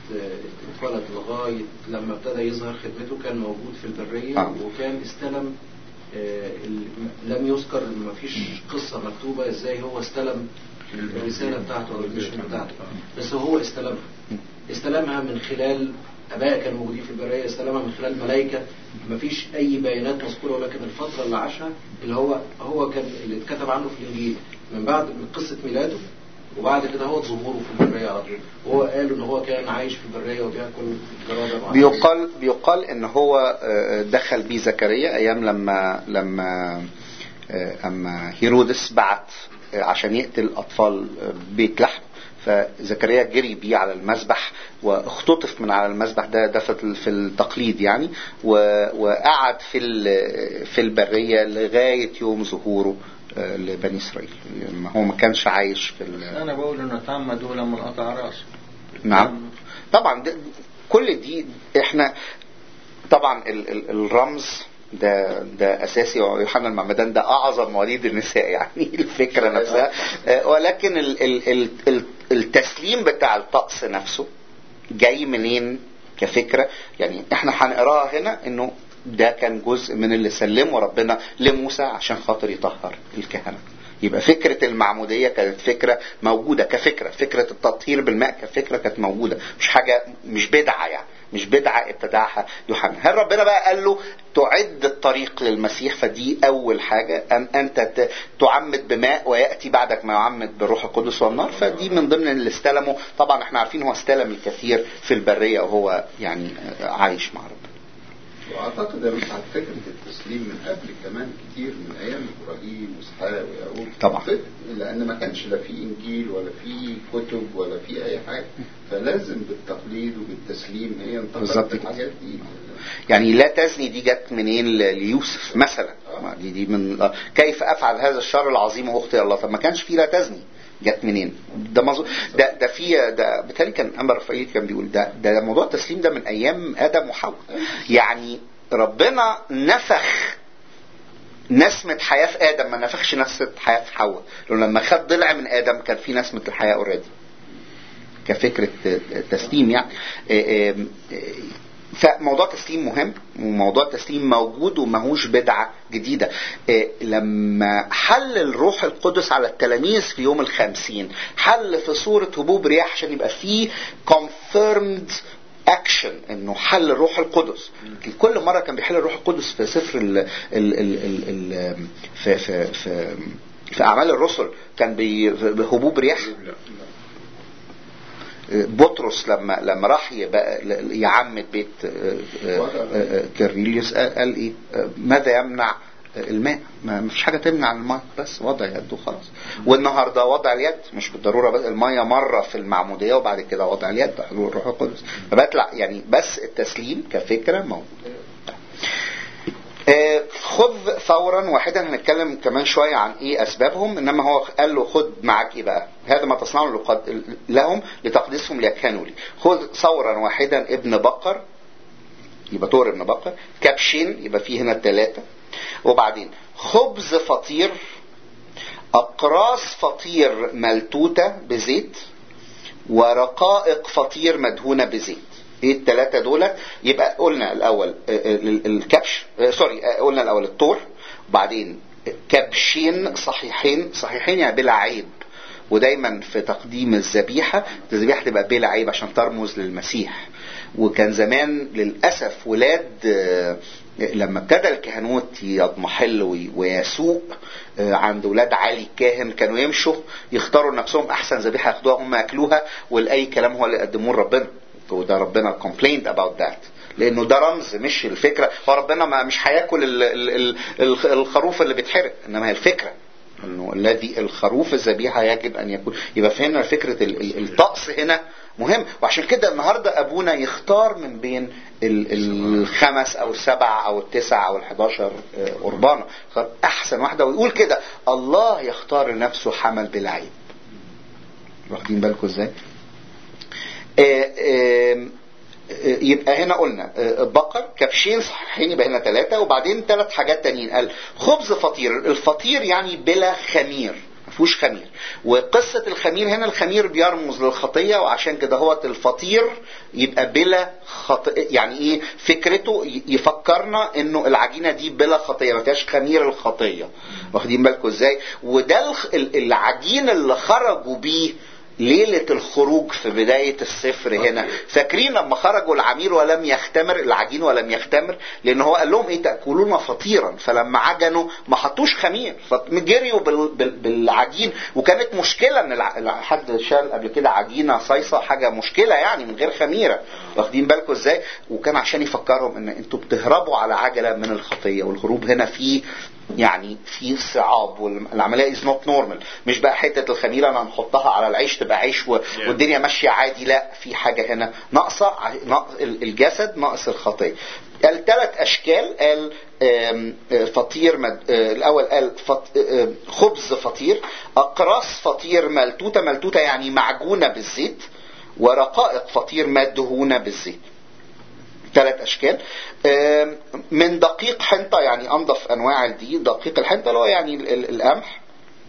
اتولد لغاية لما ابتدى يظهر خدمته كان موجود في البرية آه. وكان استلم آه، ال- لم يذكر ما فيش قصة مكتوبة ازاي هو استلم الرسالة بتاعته او المشن بتاعته بس هو استلمها استلمها من خلال اباء كانوا موجودين في البرية استلمها من خلال ملائكة ما فيش اي بيانات مذكورة ولكن الفترة اللي عاشها اللي هو هو كان اللي اتكتب عنه في الانجيل من بعد من قصة ميلاده وبعد كده هو ظهوره في البرية على طول وهو قال ان هو كان عايش في البرية وبياكل جرادة مع بيقال بيقال ان هو آه، دخل بيه زكريا ايام لما لما آه، اما هيرودس بعت آه، عشان يقتل اطفال آه، بيت لحم فزكريا جري بيه على المذبح واختطف من على المذبح ده ده في ال- في التقليد يعني و- وقعد في ال- في البريه لغايه يوم ظهوره آه، لبني اسرائيل ما هو ما كانش عايش في ال- انا بقول انه اتعمد ولما قطع راسه نعم طبعا ده كل دي احنا طبعا ال ال الرمز ده ده اساسي ويوحنا المعمدان ده اعظم مواليد النساء يعني الفكره نفسها آه، ولكن ال ال ال ال التسليم بتاع الطقس نفسه جاي منين كفكره يعني احنا هنقراها هنا انه ده كان جزء من اللي سلمه ربنا لموسى عشان خاطر يطهر الكهنه يبقى فكرة المعمودية كانت فكرة موجودة كفكرة فكرة التطهير بالماء كفكرة كانت موجودة مش حاجة مش بدعة يعني مش بدعة ابتدعها يوحنا هل ربنا بقى قال له تعد الطريق للمسيح فدي أول حاجة أن أنت ت- تعمد بماء ويأتي بعدك ما يعمد بالروح القدس والنار فدي من ضمن اللي استلمه طبعا احنا عارفين هو استلم الكثير في البرية وهو يعني عايش مع ربنا واعتقد ان على فكره التسليم من قبل كمان كتير من ايام ابراهيم واسحاق ويعقوب طبعا. لان ما كانش لا في انجيل ولا في كتب ولا في اي حاجه فلازم بالتقليد وبالتسليم هي بالظبط انتقلت كده. الحاجات دي يعني لا تزني دي جت منين ل- ليوسف مثلا ما دي دي من آه، كيف افعل هذا الشر العظيم واختي الله طب ما كانش في لا تزني جت منين ده مظو... ده ده في ده بالتالي كان امر رفائيل كان بيقول ده ده موضوع التسليم ده من ايام ادم وحواء يعني ربنا نفخ نسمة حياة في آدم ما نفخش نسمة حياة في حواء لأنه لما خد ضلع من آدم كان في نسمة الحياة اوريدي كفكرة تسليم يعني آه، آه، آه، فموضوع التسليم مهم وموضوع التسليم موجود وماهوش بدعة جديدة آه، لما حل الروح القدس على التلاميذ في يوم الخمسين حل في صورة هبوب رياح عشان يبقى فيه confirmed اكشن انه حل الروح القدس كل مره كان بيحل الروح القدس في سفر ال ال ال ال ال في في في في اعمال الرسل كان بي- بهبوب رياح لا بطرس لما لما راح يبقى يعمد بيت آه، آه، آه، كيرنيليوس قال قال ايه آه، ماذا يمنع الماء ما فيش حاجه تمنع الماء بس وضع يد وخلاص والنهارده وضع اليد مش بالضروره بس الميه مره في المعموديه وبعد كده وضع اليد حلول الروح القدس فبطلع يعني بس التسليم كفكره موجود آه، خذ ثورا واحدا هنتكلم كمان شوية عن ايه اسبابهم انما هو قال له خذ معك ايه بقى هذا ما تصنعه لقد- لهم لتقديسهم ليكانوا لي خذ ثورا واحدا ابن بقر يبقى طور ابن بقر كبشين يبقى فيه هنا الثلاثة وبعدين خبز فطير أقراص فطير ملتوتة بزيت ورقائق فطير مدهونة بزيت ايه الثلاثة دول يبقى قلنا الاول آه، آه، ال- الكبش آه، سوري آه، قلنا الاول الطور وبعدين كبشين صحيحين صحيحين يعني بلا عيب ودايما في تقديم الذبيحة الذبيحة تبقى بلا عيب عشان ترمز للمسيح وكان زمان للأسف ولاد آه، لما ابتدى الكهنوت يضمحل وي- ويسوق آه، عند ولاد علي الكاهن كانوا يمشوا يختاروا لنفسهم احسن ذبيحه ياخدوها هم ياكلوها والاي كلام هو اللي يقدموه لربنا وده ربنا complained about that لانه ده رمز مش الفكره هو ربنا ما مش هياكل ال- ال- ال- ال- الخروف اللي بيتحرق انما هي الفكره انه الذي الخروف الذبيحه يجب ان يكون يبقى فهمنا فكره ال- ال- الطقس هنا مهم وعشان كده النهارده ابونا يختار من بين ال- الخمس او السبع او التسع او الحداشر آه، قربانه يختار احسن واحده ويقول كده الله يختار لنفسه حمل بلا عيب واخدين بالكم ازاي؟ آه، آه، آه، يبقى هنا قلنا آه، بقر كبشين صحيحين يبقى هنا ثلاثة وبعدين ثلاث حاجات تانيين قال خبز فطير الفطير يعني بلا خمير ما فيهوش خمير وقصة الخمير هنا الخمير بيرمز للخطية وعشان كده هو الفطير يبقى بلا خطية يعني ايه فكرته ي- يفكرنا انه العجينة دي بلا خطية ما فيهاش خمير الخطية واخدين بالكم ازاي وده الخ- ال- العجين اللي خرجوا بيه ليلة الخروج في بداية السفر هنا فاكرين لما خرجوا العمير ولم يختمر العجين ولم يختمر لان هو قال لهم ايه تأكلون فطيرا فلما عجنوا ما حطوش خمير فجريوا بال بال بالعجين وكانت مشكلة ان الع- الع- حد شال قبل كده عجينة صيصة حاجة مشكلة يعني من غير خميرة واخدين بالكم ازاي وكان عشان يفكرهم ان انتوا بتهربوا على عجلة من الخطية والهروب هنا فيه يعني في صعاب والعمليه از نوت نورمال مش بقى حته الخميره انا هنحطها على العيش تبقى عيش و... والدنيا ماشيه عادي لا في حاجه هنا ناقصه ع- ناقص ال- الجسد ناقص الخطيه قال ثلاث اشكال قال آم، آه، فطير مد... آه، الاول قال فط... آه، خبز فطير اقراص فطير ملتوته ملتوته يعني معجونه بالزيت ورقائق فطير مدهونه بالزيت ثلاث اشكال آم، من دقيق حنطه يعني انضف انواع دي دقيق الحنطه اللي هو يعني ال- ال- القمح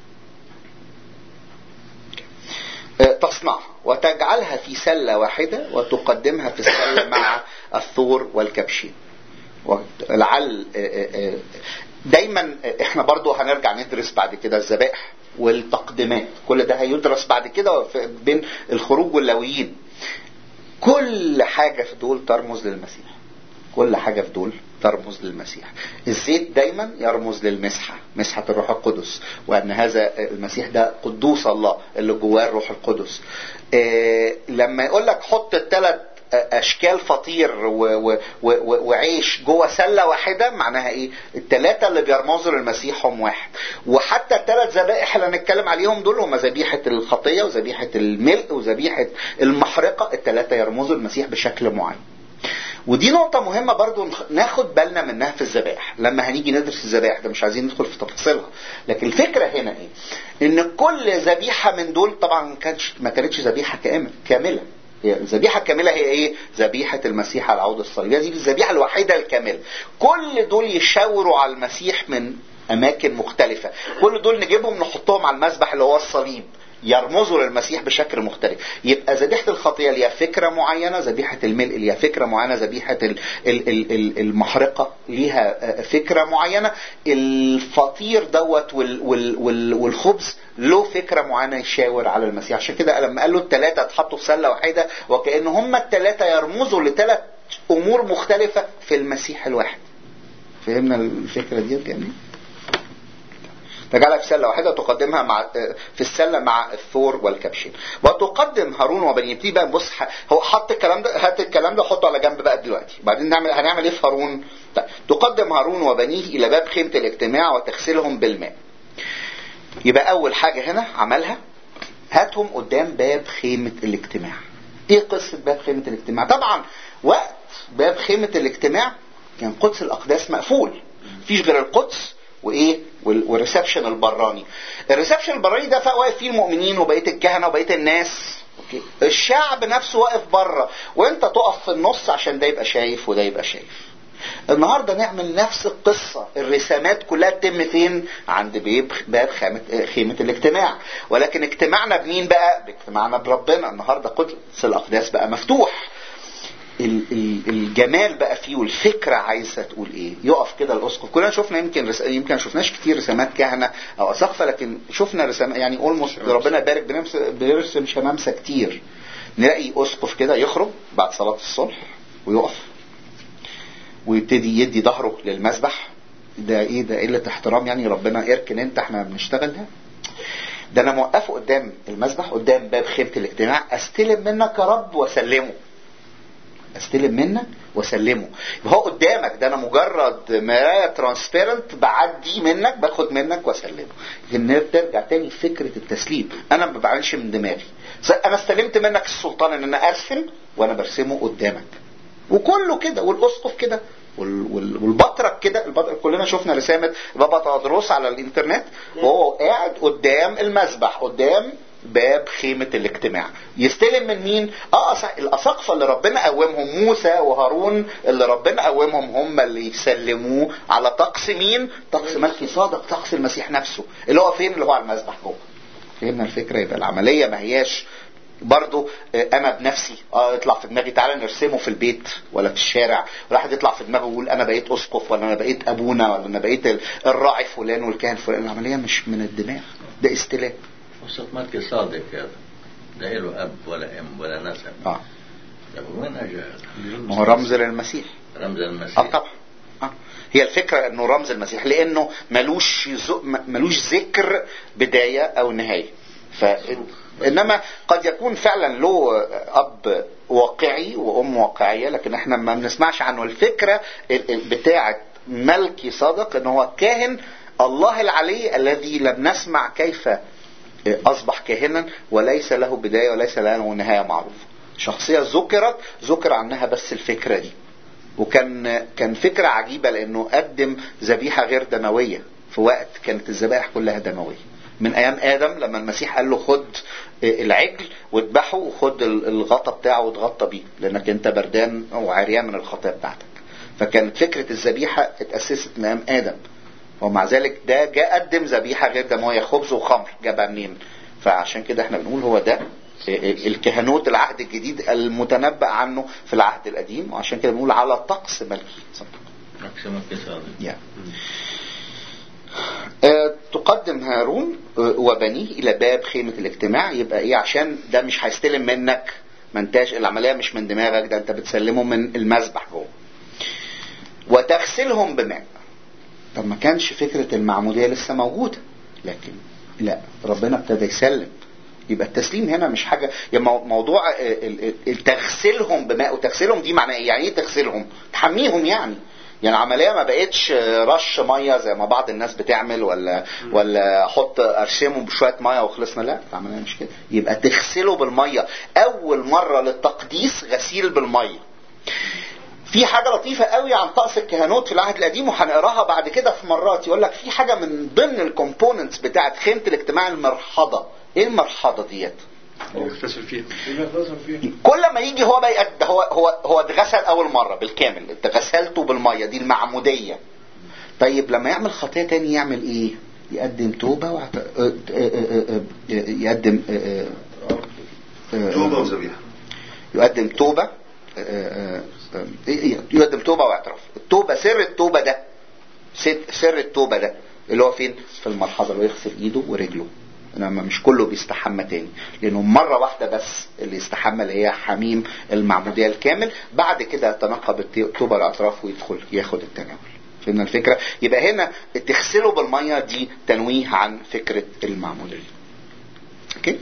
آه، تصنعها وتجعلها في سله واحده وتقدمها في السله مع الثور والكبشين ولعل آه، آه، آه، دايما احنا برضو هنرجع ندرس بعد كده الذبائح والتقديمات كل ده هيدرس بعد كده في- بين الخروج واللويين كل حاجة في دول ترمز للمسيح كل حاجة في دول ترمز للمسيح الزيت دايما يرمز للمسحة مسحة الروح القدس وأن هذا المسيح ده قدوس الله اللي جواه الروح القدس إيه لما يقول لك حط الثلاث اشكال فطير و و و و وعيش جوه سله واحده معناها ايه الثلاثه اللي بيرمزوا للمسيح هم واحد وحتى الثلاث ذبائح اللي هنتكلم عليهم دول هم ذبيحه الخطيه وذبيحه الملء وذبيحه المحرقه الثلاثه يرمزوا للمسيح بشكل معين ودي نقطة مهمة برضو نخ- ناخد بالنا منها في الذبائح لما هنيجي ندرس الذبائح ده مش عايزين ندخل في تفاصيلها لكن الفكرة هنا ايه ان كل ذبيحة من دول طبعا ما كانتش ما كانتش ذبيحة كامل كاملة هي الذبيحة الكاملة هي ايه ذبيحة المسيح على عود الصليب هي دي الذبيحة الوحيدة الكاملة كل دول يشاوروا على المسيح من اماكن مختلفة كل دول نجيبهم نحطهم على المذبح اللي هو الصليب يرمزوا للمسيح بشكل مختلف يبقى ذبيحه الخطيه ليها فكره معينه ذبيحه الملء ليها فكره معينه ذبيحه ال- ال- ال- ال- المحرقه ليها آه، فكره معينه الفطير دوت وال- وال- وال- والخبز له فكره معينه يشاور على المسيح عشان كده لما قال له الثلاثه اتحطوا في سله واحده وكأن هم الثلاثه يرمزوا لثلاث امور مختلفه في المسيح الواحد فهمنا الفكره دي جميل تجعلها في سله واحده وتقدمها مع آه، في السله مع الثور والكبشين وتقدم هارون وبنيه يبتدي بقى نبص ح- هو حط الكلام ده هات الكلام ده حطه على جنب بقى دلوقتي بعدين نعمل هنعمل ايه في هارون طيب. تقدم هارون وبنيه الى باب خيمه الاجتماع وتغسلهم بالماء يبقى اول حاجه هنا عملها هاتهم قدام باب خيمه الاجتماع ايه قصه باب خيمه الاجتماع طبعا وقت باب خيمه الاجتماع كان قدس الاقداس مقفول مفيش غير القدس وايه وال- والريسبشن البراني الريسبشن البراني ده فوق واقف فيه المؤمنين وبقيه الكهنه وبقيه الناس اوكي الشعب نفسه واقف بره وانت تقف في النص عشان ده يبقى شايف وده يبقى شايف النهارده نعمل نفس القصه الرسامات كلها تتم فين عند بيب باب خيمه خيمه الاجتماع ولكن اجتماعنا بمين بقى باجتماعنا بربنا النهارده قدس الاقداس بقى مفتوح ال- ال- الجمال بقى فيه والفكره عايزه تقول ايه يقف كده الاسقف كلنا شفنا يمكن رس... يمكن ما شفناش كتير رسامات كهنه او اساقفه لكن شفنا رسام يعني اولموست ربنا يبارك بنمس... بيرسم شمامسه كتير نلاقي اسقف كده يخرج بعد صلاه الصبح ويقف ويبتدي يدي ظهره للمسبح ده ايه ده قله احترام يعني ربنا اركن انت احنا بنشتغل ده ده انا موقفه قدام المسبح قدام باب خيمه الاجتماع استلم منك يا رب واسلمه استلم منك واسلمه يبقى هو قدامك ده انا مجرد مرايه ترانسبيرنت بعدي منك باخد منك واسلمه لكن ترجع تاني فكره التسليم انا ما بعملش من دماغي انا استلمت منك السلطان ان انا ارسم وانا برسمه قدامك وكله كده والاسقف كده وال- وال- والبطرك كده البطرك كلنا شفنا رسامه بابا تدرس على الانترنت وهو قاعد قدام المسبح قدام باب خيمة الاجتماع يستلم من مين اه صح الاساقفة اللي ربنا قومهم موسى وهارون اللي ربنا قومهم هم اللي يسلموه على طقس مين طقس ملكي صادق طقس المسيح نفسه اللي هو فين اللي هو على المسبح جوه فهمنا الفكرة يبقى العملية ما هياش برضو آه، انا بنفسي اه يطلع في دماغي تعالى نرسمه في البيت ولا في الشارع واحد يطلع في دماغه يقول انا بقيت اسقف ولا انا بقيت ابونا ولا انا بقيت ال- الراعي فلان والكاهن فلان العمليه مش من الدماغ ده استلام وسط ملكي صادق هذا لا له اب ولا ام ولا نسب اه طب وين اجى هذا؟ ما هو رمز للمسيح رمز اه المسيح طبعا آه. هي الفكره انه رمز المسيح لانه ملوش زو- م- ملوش ذكر بدايه او نهايه ف انما قد يكون فعلا له اب واقعي وام واقعيه لكن احنا ما بنسمعش عنه الفكره ال- ال- بتاعه ملكي صادق ان هو كاهن الله العلي الذي لم نسمع كيف اصبح كاهنا وليس له بدايه وليس له نهايه معروفه شخصيه ذكرت ذكر عنها بس الفكره دي وكان كان فكرة عجيبة لأنه قدم ذبيحة غير دموية في وقت كانت الذبائح كلها دموية من أيام آدم لما المسيح قال له خد العجل واذبحه وخد الغطا بتاعه واتغطى بيه لأنك أنت بردان أو عريان من الخطايا بتاعتك فكانت فكرة الذبيحة اتأسست من أيام آدم ومع ذلك ده جاء قدم ذبيحة غير دموية خبز وخمر جابها منين فعشان كده احنا بنقول هو ده الكهنوت العهد الجديد المتنبأ عنه في العهد القديم وعشان كده بنقول على طقس ملكي طقس ملكي صادق يعني. آه، تقدم هارون آه، وبنيه الى باب خيمه الاجتماع يبقى ايه عشان ده مش هيستلم منك ما انتاش العمليه مش من دماغك ده انت بتسلمه من المذبح جوه وتغسلهم بماء طب ما كانش فكره المعموديه لسه موجوده لكن لا ربنا ابتدى يسلم يبقى التسليم هنا مش حاجه يعني مو- موضوع ال- ال- ال- تغسلهم بماء وتغسلهم دي معناها ايه؟ يعني ايه تغسلهم؟ تحميهم يعني يعني العمليه ما بقتش رش ميه زي ما بعض الناس بتعمل ولا ولا احط ارشمهم بشويه ميه وخلصنا لا العمليه مش كده يبقى تغسله بالميه اول مره للتقديس غسيل بالميه في حاجة لطيفة قوي عن طقس الكهنوت في العهد القديم وهنقراها بعد كده في مرات يقول لك في حاجة من ضمن الكومبوننتس بتاعت خيمة الاجتماع المرحضة ايه المرحضة ديت يغتسل فيها كل ما يجي هو بقى يقد- هو هو هو اتغسل اول مره بالكامل انت غسلته بالميه دي المعموديه طيب لما يعمل خطيه تاني يعمل ايه يقدم توبه وعت... اه- اه- اه- اه- يقدم اه- اه- اه- توبه وذبيحه يقدم توبه اه- اه- اه- يقدم توبه واعتراف التوبه سر التوبه ده سر- سر التوبه ده اللي هو فين في الملحظه اللي هو يغسل ايده ورجله انما مش كله بيستحمى تاني لانه مره واحده بس اللي يستحمى اللي هي حميم المعموديه الكامل بعد كده يتنقى بالتوبه الاعتراف ويدخل ياخد التناول فهمنا الفكره يبقى هنا تغسله بالميه دي تنويه عن فكره المعموديه اوكي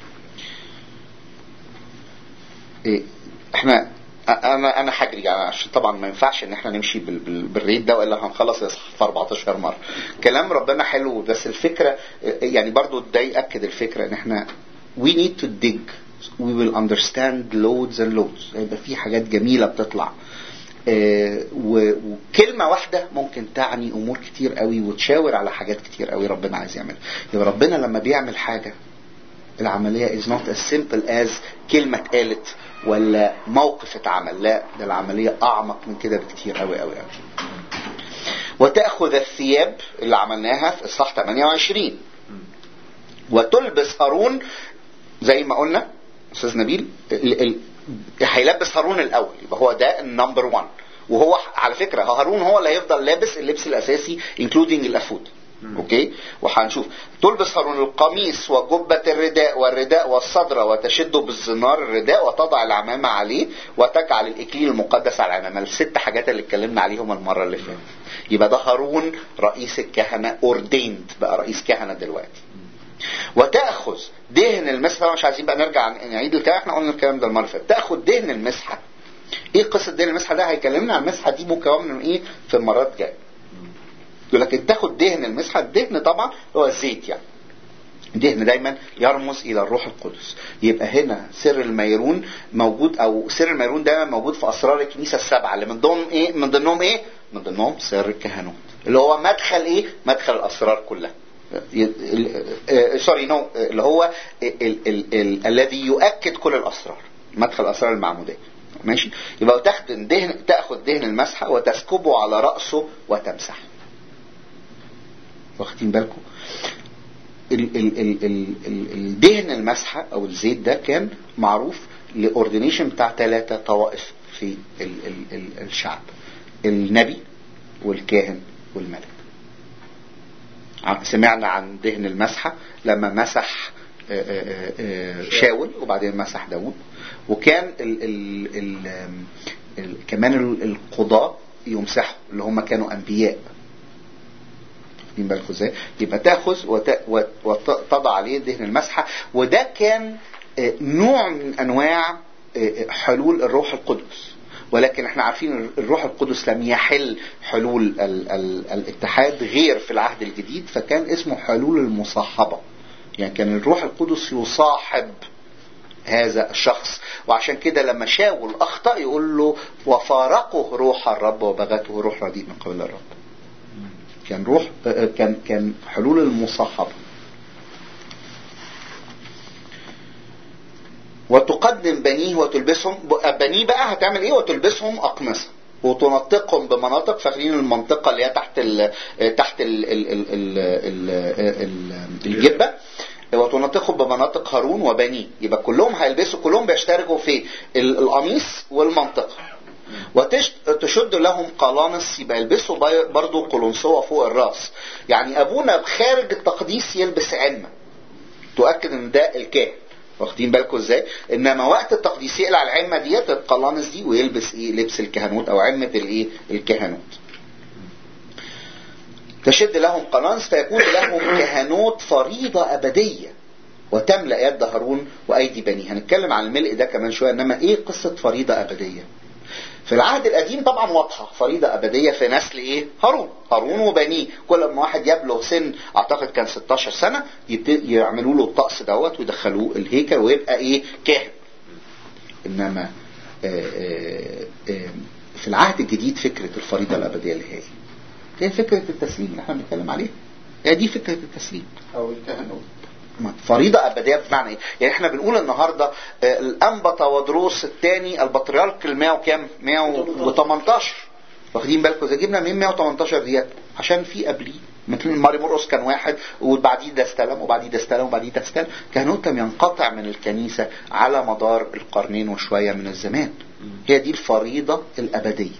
إيه احنا انا انا هجري يعني عشان طبعا ما ينفعش ان احنا نمشي بال- بال- بالريت ده والا هنخلص الاصحاح في 14 مره كلام ربنا حلو بس الفكره يعني برضو ده ياكد الفكره ان احنا we need to dig we will understand loads and loads هيبقى في حاجات جميله بتطلع آه، و- وكلمة واحدة ممكن تعني أمور كتير قوي وتشاور على حاجات كتير قوي ربنا عايز يعملها يبقى ربنا لما بيعمل حاجة العملية is not as simple as كلمة اتقالت ولا موقف اتعمل لا ده العملية أعمق من كده بكتير قوي قوي قوي وتأخذ الثياب اللي عملناها في إصحاح 28 وتلبس هارون زي ما قلنا أستاذ نبيل ال- ال- هيلبس هارون الأول يبقى هو ده النمبر 1 وهو على فكرة هارون هو اللي هيفضل لابس اللبس الأساسي انكلودينج الأفود اوكي وهنشوف تلبس هارون القميص وجبة الرداء والرداء والصدرة وتشد بالزنار الرداء وتضع العمامة عليه وتجعل الإكليل المقدس على العمامة الست حاجات اللي اتكلمنا عليهم المرة اللي فاتت يبقى ده هارون رئيس الكهنة اورديند بقى رئيس كهنة دلوقتي وتأخذ دهن المسحة طبعا مش عايزين بقى نرجع نعيد الكلام احنا قلنا الكلام ده المرة اللي فاتت تأخذ دهن المسحة ايه قصة دهن المسحة ده هيكلمنا عن المسحة دي مكون من ايه في المرات الجاية يقول لك تاخد دهن المسحة الدهن طبعا هو الزيت يعني دهن دايما يرمز الى الروح القدس يبقى هنا سر الميرون موجود او سر الميرون دايما موجود في اسرار الكنيسه السبعه اللي من ضمن ايه من ضمنهم ايه من ضمنهم سر الكهنوت اللي هو مدخل ايه مدخل الاسرار كلها ي- ال- آه، سوري نو اللي هو ال- ال- ال- الذي يؤكد كل الاسرار مدخل الاسرار المعموديه ماشي يبقى تاخد دهن تاخذ دهن المسحه وتسكبه على راسه وتمسحه واخدين بالكم ال- ال- ال- ال- ال- الدهن المسحه او الزيت ده كان معروف لاوردينيشن بتاع ثلاثه طوائف في ال ال ال الشعب النبي والكاهن والملك ع- سمعنا عن دهن المسحه لما مسح آه، آه، آه، شاول وبعدين مسح داوود وكان ال ال ال ال كمان ال- القضاة يمسحوا اللي هم كانوا انبياء واخدين بالكم ازاي يبقى تاخذ وت- وت- وتضع عليه دهن المسحه وده كان آه، نوع من انواع آه، حلول الروح القدس ولكن احنا عارفين الروح القدس لم يحل حلول ال ال الاتحاد غير في العهد الجديد فكان اسمه حلول المصاحبه يعني كان الروح القدس يصاحب هذا الشخص وعشان كده لما شاول اخطا يقول له وفارقه روح الرب وبغته روح رديء من قبل الرب كان روح آه، كان كان حلول المصاحبه وتقدم بنيه وتلبسهم بنيه بقى هتعمل ايه وتلبسهم اقمصه وتنطقهم بمناطق فاكرين المنطقه اللي هي تحت ال تحت ال ال ال ال ال ال الجبه وتنطقهم بمناطق هارون وبنيه يبقى كلهم هيلبسوا كلهم بيشتركوا في ال- القميص والمنطقه وتشد لهم قلانس يبقى يلبسوا بي- برضو قلنسوة فوق الراس يعني ابونا خارج التقديس يلبس علمه تؤكد ان ده الكاهن واخدين بالكم ازاي انما وقت التقديس يقلع العمه ديت القلانس دي ويلبس ايه لبس الكهنوت او عمه الايه الكهنوت تشد لهم قلانس فيكون لهم كهنوت فريضه ابديه وتملا يد هارون وايدي بنيه هنتكلم عن الملء ده كمان شويه انما ايه قصه فريضه ابديه في العهد القديم طبعا واضحه فريضه ابديه في نسل ايه؟ هارون، هارون وبنيه، كل ما واحد يبلغ سن اعتقد كان 16 سنه يبت- يعملوا له الطقس دوت ويدخلوه الهيكل ويبقى ايه؟ كاهن. انما آه، آه، آه، في العهد الجديد فكره الفريضه الابديه اللي هي هي فكره التسليم اللي احنا بنتكلم عليه. هي دي فكره التسليم. او الكهنوت فريضة أبدية بمعنى إيه؟ يعني إحنا بنقول النهاردة آه، الأنبا تودروس الثاني البطريرك ال 100 وكام؟ 118 واخدين بالكم إذا جبنا من 118 ديت عشان في قبليه مثل ماري مرقس كان واحد وبعديه ده استلم وبعديه ده استلم وبعديه ده استلم كهنوت لم ينقطع من الكنيسة على مدار القرنين وشوية من الزمان هي دي الفريضة الأبدية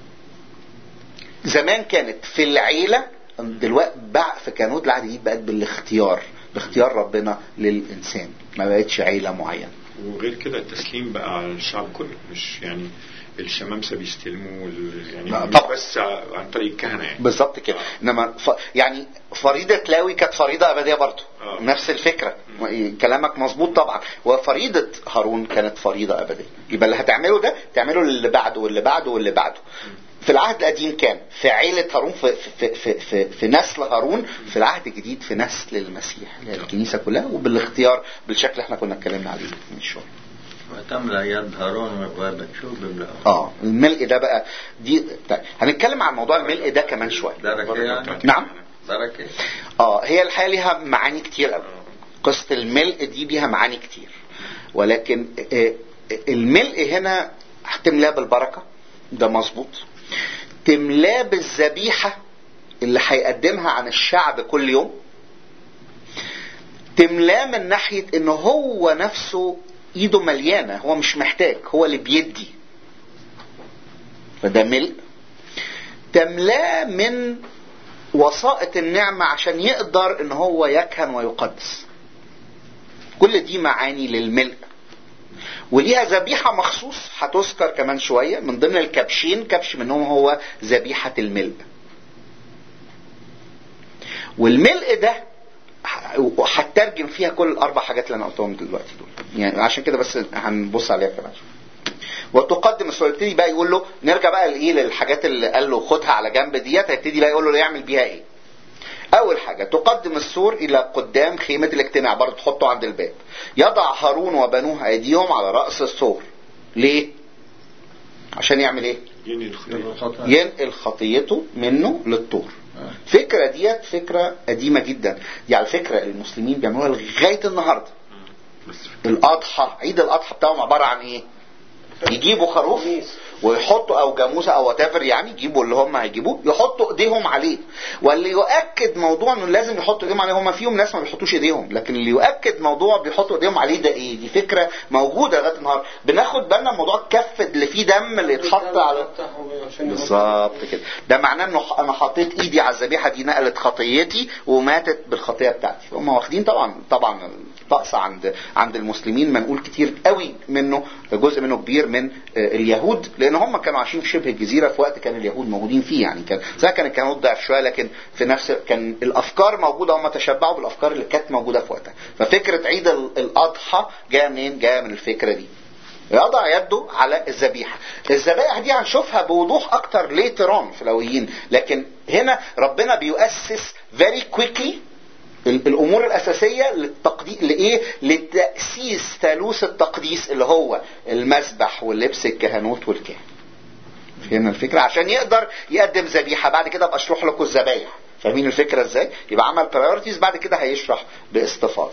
زمان كانت في العيلة دلوقتي بقى في كهنوت العهد الجديد بقت بالاختيار باختيار ربنا للإنسان ما بقتش عيلة معينة وغير كده التسليم بقى على الشعب كله مش يعني الشمامسه بيستلموا وال- يعني لا، مش طبعا. بس عن طريق الكهنه يعني بالظبط كده انما ف... يعني فريضه لاوي كانت فريضه ابديه برضه آه. نفس الفكره كلامك مظبوط طبعا وفريضه هارون كانت فريضه ابديه يبقى اللي هتعمله ده تعمله اللي بعده واللي بعده واللي بعده في العهد القديم كان في عيلة هارون في, في, في, في, في نسل هارون في العهد الجديد في نسل المسيح اللي هي الكنيسة كلها وبالاختيار بالشكل اللي احنا كنا اتكلمنا عليه من شوية وتملأ يد هارون مقوابك شو بيملأ اه الملء ده بقى دي طيب هنتكلم عن موضوع الملء ده كمان شوية بركة يعني نعم بركة اه هي الحقيقه ليها معاني كتير قوي قصه الملء دي ليها معاني كتير ولكن آه، الملء هنا هتملاه بالبركه ده مظبوط تملاه بالذبيحه اللي هيقدمها عن الشعب كل يوم تملاه من ناحيه ان هو نفسه ايده مليانه هو مش محتاج هو اللي بيدي فده ملء تملاه من وسائط النعمة عشان يقدر ان هو يكهن ويقدس كل دي معاني للملء وليها ذبيحة مخصوص هتذكر كمان شوية من ضمن الكبشين كبش منهم هو ذبيحة الملء والملء ده ه- هترجم فيها كل الاربع حاجات اللي انا قلتهم دلوقتي دول يعني عشان كده بس هنبص عليها كمان شوية. وتقدم السؤال يبتدي بقى يقول له نرجع بقى لايه للحاجات اللي قال له خدها على جنب ديت هيبتدي بقى يقول له يعمل بيها ايه اول حاجه تقدم السور الى قدام خيمه الاجتماع برضه تحطه عند الباب يضع هارون وبنوه ايديهم على راس السور ليه عشان يعمل ايه ينهي الخطيه ينقل خطيته منه للطور فكرة ديت فكرة قديمة جدا دي على فكرة المسلمين بيعملوها لغاية النهاردة بس الأضحى عيد الأضحى بتاعهم عبارة عن إيه؟ يجيبوا خروف ويحطوا او جاموسه او وات يعني يجيبوا اللي هم هيجيبوه يحطوا ايديهم عليه واللي يؤكد موضوع انه لازم يحطوا ايديهم عليه هم فيهم ناس ما بيحطوش ايديهم لكن اللي يؤكد موضوع بيحطوا ايديهم عليه ده ايه دي فكره موجوده لغايه النهارده بناخد بالنا من موضوع الكف اللي فيه دم اللي يتحط على بالظبط كده ده معناه انه انا حطيت ايدي على الذبيحه دي نقلت خطيتي وماتت بالخطيه بتاعتي هم واخدين طبعا طبعا الطقس عند عند المسلمين منقول كتير قوي منه جزء منه كبير من آه، اليهود لان هم كانوا عايشين في شبه الجزيره في وقت كان اليهود موجودين فيه يعني كان سواء كان الكهنوت ضعف شويه لكن في نفس كان الافكار موجوده هم تشبعوا بالافكار اللي كانت موجوده في وقتها ففكره عيد ال- الاضحى جايه منين؟ جايه من الفكره دي يضع يده على الذبيحه الذبائح دي هنشوفها بوضوح اكتر ليتران في الاويين لكن هنا ربنا بيؤسس very quickly ال- الامور الاساسيه للتقديس لايه لتاسيس ثالوث التقديس اللي هو المسبح واللبس الكهنوت والكهن فهمنا الفكره عشان يقدر يقدم ذبيحه بعد كده ابقى اشرح لكم الذبايح فاهمين الفكره ازاي يبقى عمل برايورتيز بعد كده هيشرح باستفاضه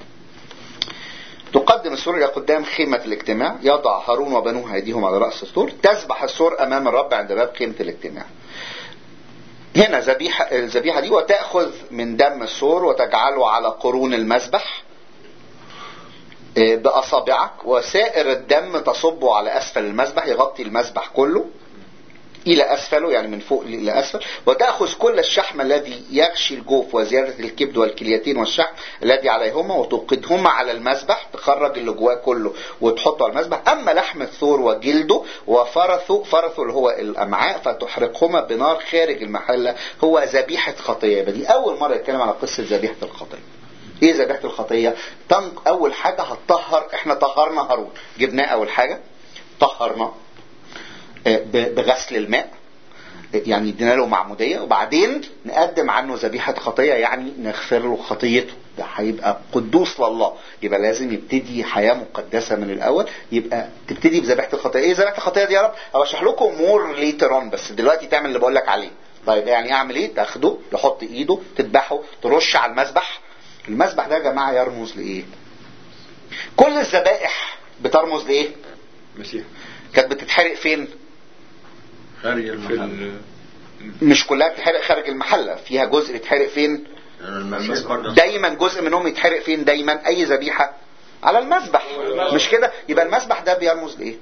تقدم السور الى قدام خيمه الاجتماع يضع هارون وبنوه ايديهم على راس السور تسبح السور امام الرب عند باب خيمه الاجتماع هنا ذبيحه الذبيحه دي وتاخذ من دم السور وتجعله على قرون المذبح آه، باصابعك وسائر الدم تصبه على اسفل المذبح يغطي المذبح كله الى اسفله يعني من فوق الى اسفل وتاخذ كل الشحم الذي يغشي الجوف وزياده الكبد والكليتين والشحم الذي عليهما وتوقدهما على المذبح تخرج اللي جواه كله وتحطه على المذبح اما لحم الثور وجلده وفرثه فرثه اللي هو الامعاء فتحرقهما بنار خارج المحله هو ذبيحه خطيه يبقى دي اول مره يتكلم على قصه ذبيحه الخطيه ايه ذبيحه الخطيه تنق اول حاجه هتطهر احنا طهرنا هارون جبناه اول حاجه طهرناه ب- بغسل الماء يعني ادينا له معمودية وبعدين نقدم عنه ذبيحة خطية يعني نغفر له خطيته ده هيبقى قدوس لله يبقى لازم يبتدي حياة مقدسة من الأول يبقى تبتدي بذبيحة الخطية ايه ذبيحة الخطية دي يا رب أو اشرح لكم مور ليتر بس دلوقتي تعمل اللي بقول لك عليه طيب يعني اعمل ايه تاخده يحط ايده تذبحه ترش على المذبح المذبح ده يا جماعة يرمز لإيه كل الذبائح بترمز لإيه مسيح كانت بتتحرق فين خارج في المحل ال- مش كلها بتتحرق خارج المحله فيها جزء يتحرق فين لأن المسيح برضه دايما جزء منهم يتحرق فين دايما اي ذبيحه على المذبح مش كده يبقى المذبح ده بيرمز لايه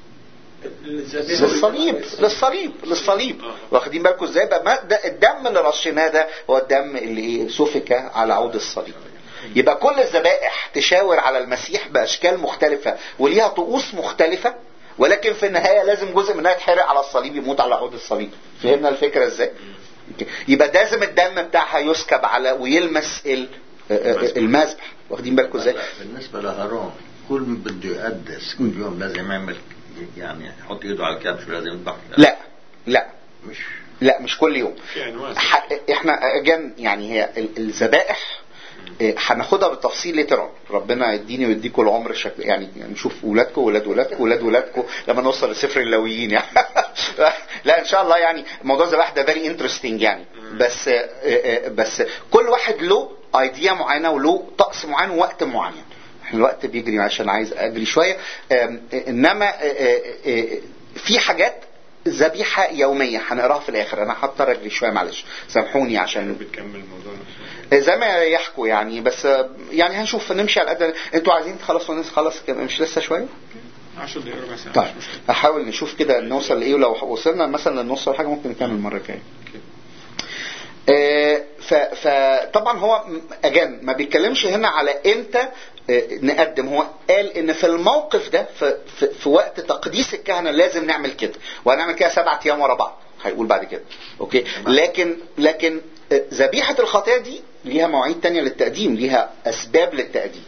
للصليب للصليب للصليب واخدين بالكم ازاي بقى ما ده الدم اللي رشيناه ده هو الدم اللي ايه سفك على عود الصليب يبقى كل الذبائح تشاور على المسيح باشكال مختلفه وليها طقوس مختلفه ولكن في النهايه لازم جزء منها يتحرق على الصليب يموت على عود الصليب فهمنا الفكره ازاي أوكي. يبقى لازم الدم بتاعها يسكب على ويلمس ال- المذبح واخدين بالكم ازاي هلا بالنسبة لهارون كل ما بده يقدس كل يوم لازم يعمل يعني يحط ايده على الكبش ولازم يذبح لا لا مش لا مش كل يوم في انواع ح- احنا اجان يعني هي ال- الذبائح إيه، هناخدها بالتفصيل ليتر ربنا يديني ويديكم العمر شكل يعني نشوف ولادكم ولاد ولادكم ولاد ولادكم لما نوصل لسفر اللاويين يعني لا ان شاء الله يعني موضوع الذبائح ده فيري انترستنج يعني بس آه، آه، بس كل واحد له ايديا معينه وله طقس معين ووقت معين احنا الوقت بيجري عشان عايز اجري شويه آم، انما آه، آه، آه، في حاجات ذبيحه يوميه هنقراها في الاخر انا هضطر اجري شويه معلش سامحوني عشان بتكمل الموضوع نفسه زي ما يحكوا يعني بس يعني هنشوف نمشي على قد انتوا عايزين تخلصوا الناس خلاص كده مش لسه شويه 10 دقايق ربع ساعه طيب مش مشكله هحاول نشوف كده نوصل لايه ولو وصلنا مثلا للنص ولا حاجه ممكن نكمل المره الجايه آه، ف- فطبعا هو اجان ما بيتكلمش هنا على امتى آه، نقدم هو قال ان في الموقف ده في, في, في وقت تقديس الكهنه لازم نعمل كده وهنعمل كده سبعة ايام ورا بعض هيقول بعد كده اوكي لكن لكن آه، ذبيحه الخطيه دي ليها مواعيد تانية للتقديم ليها اسباب للتقديم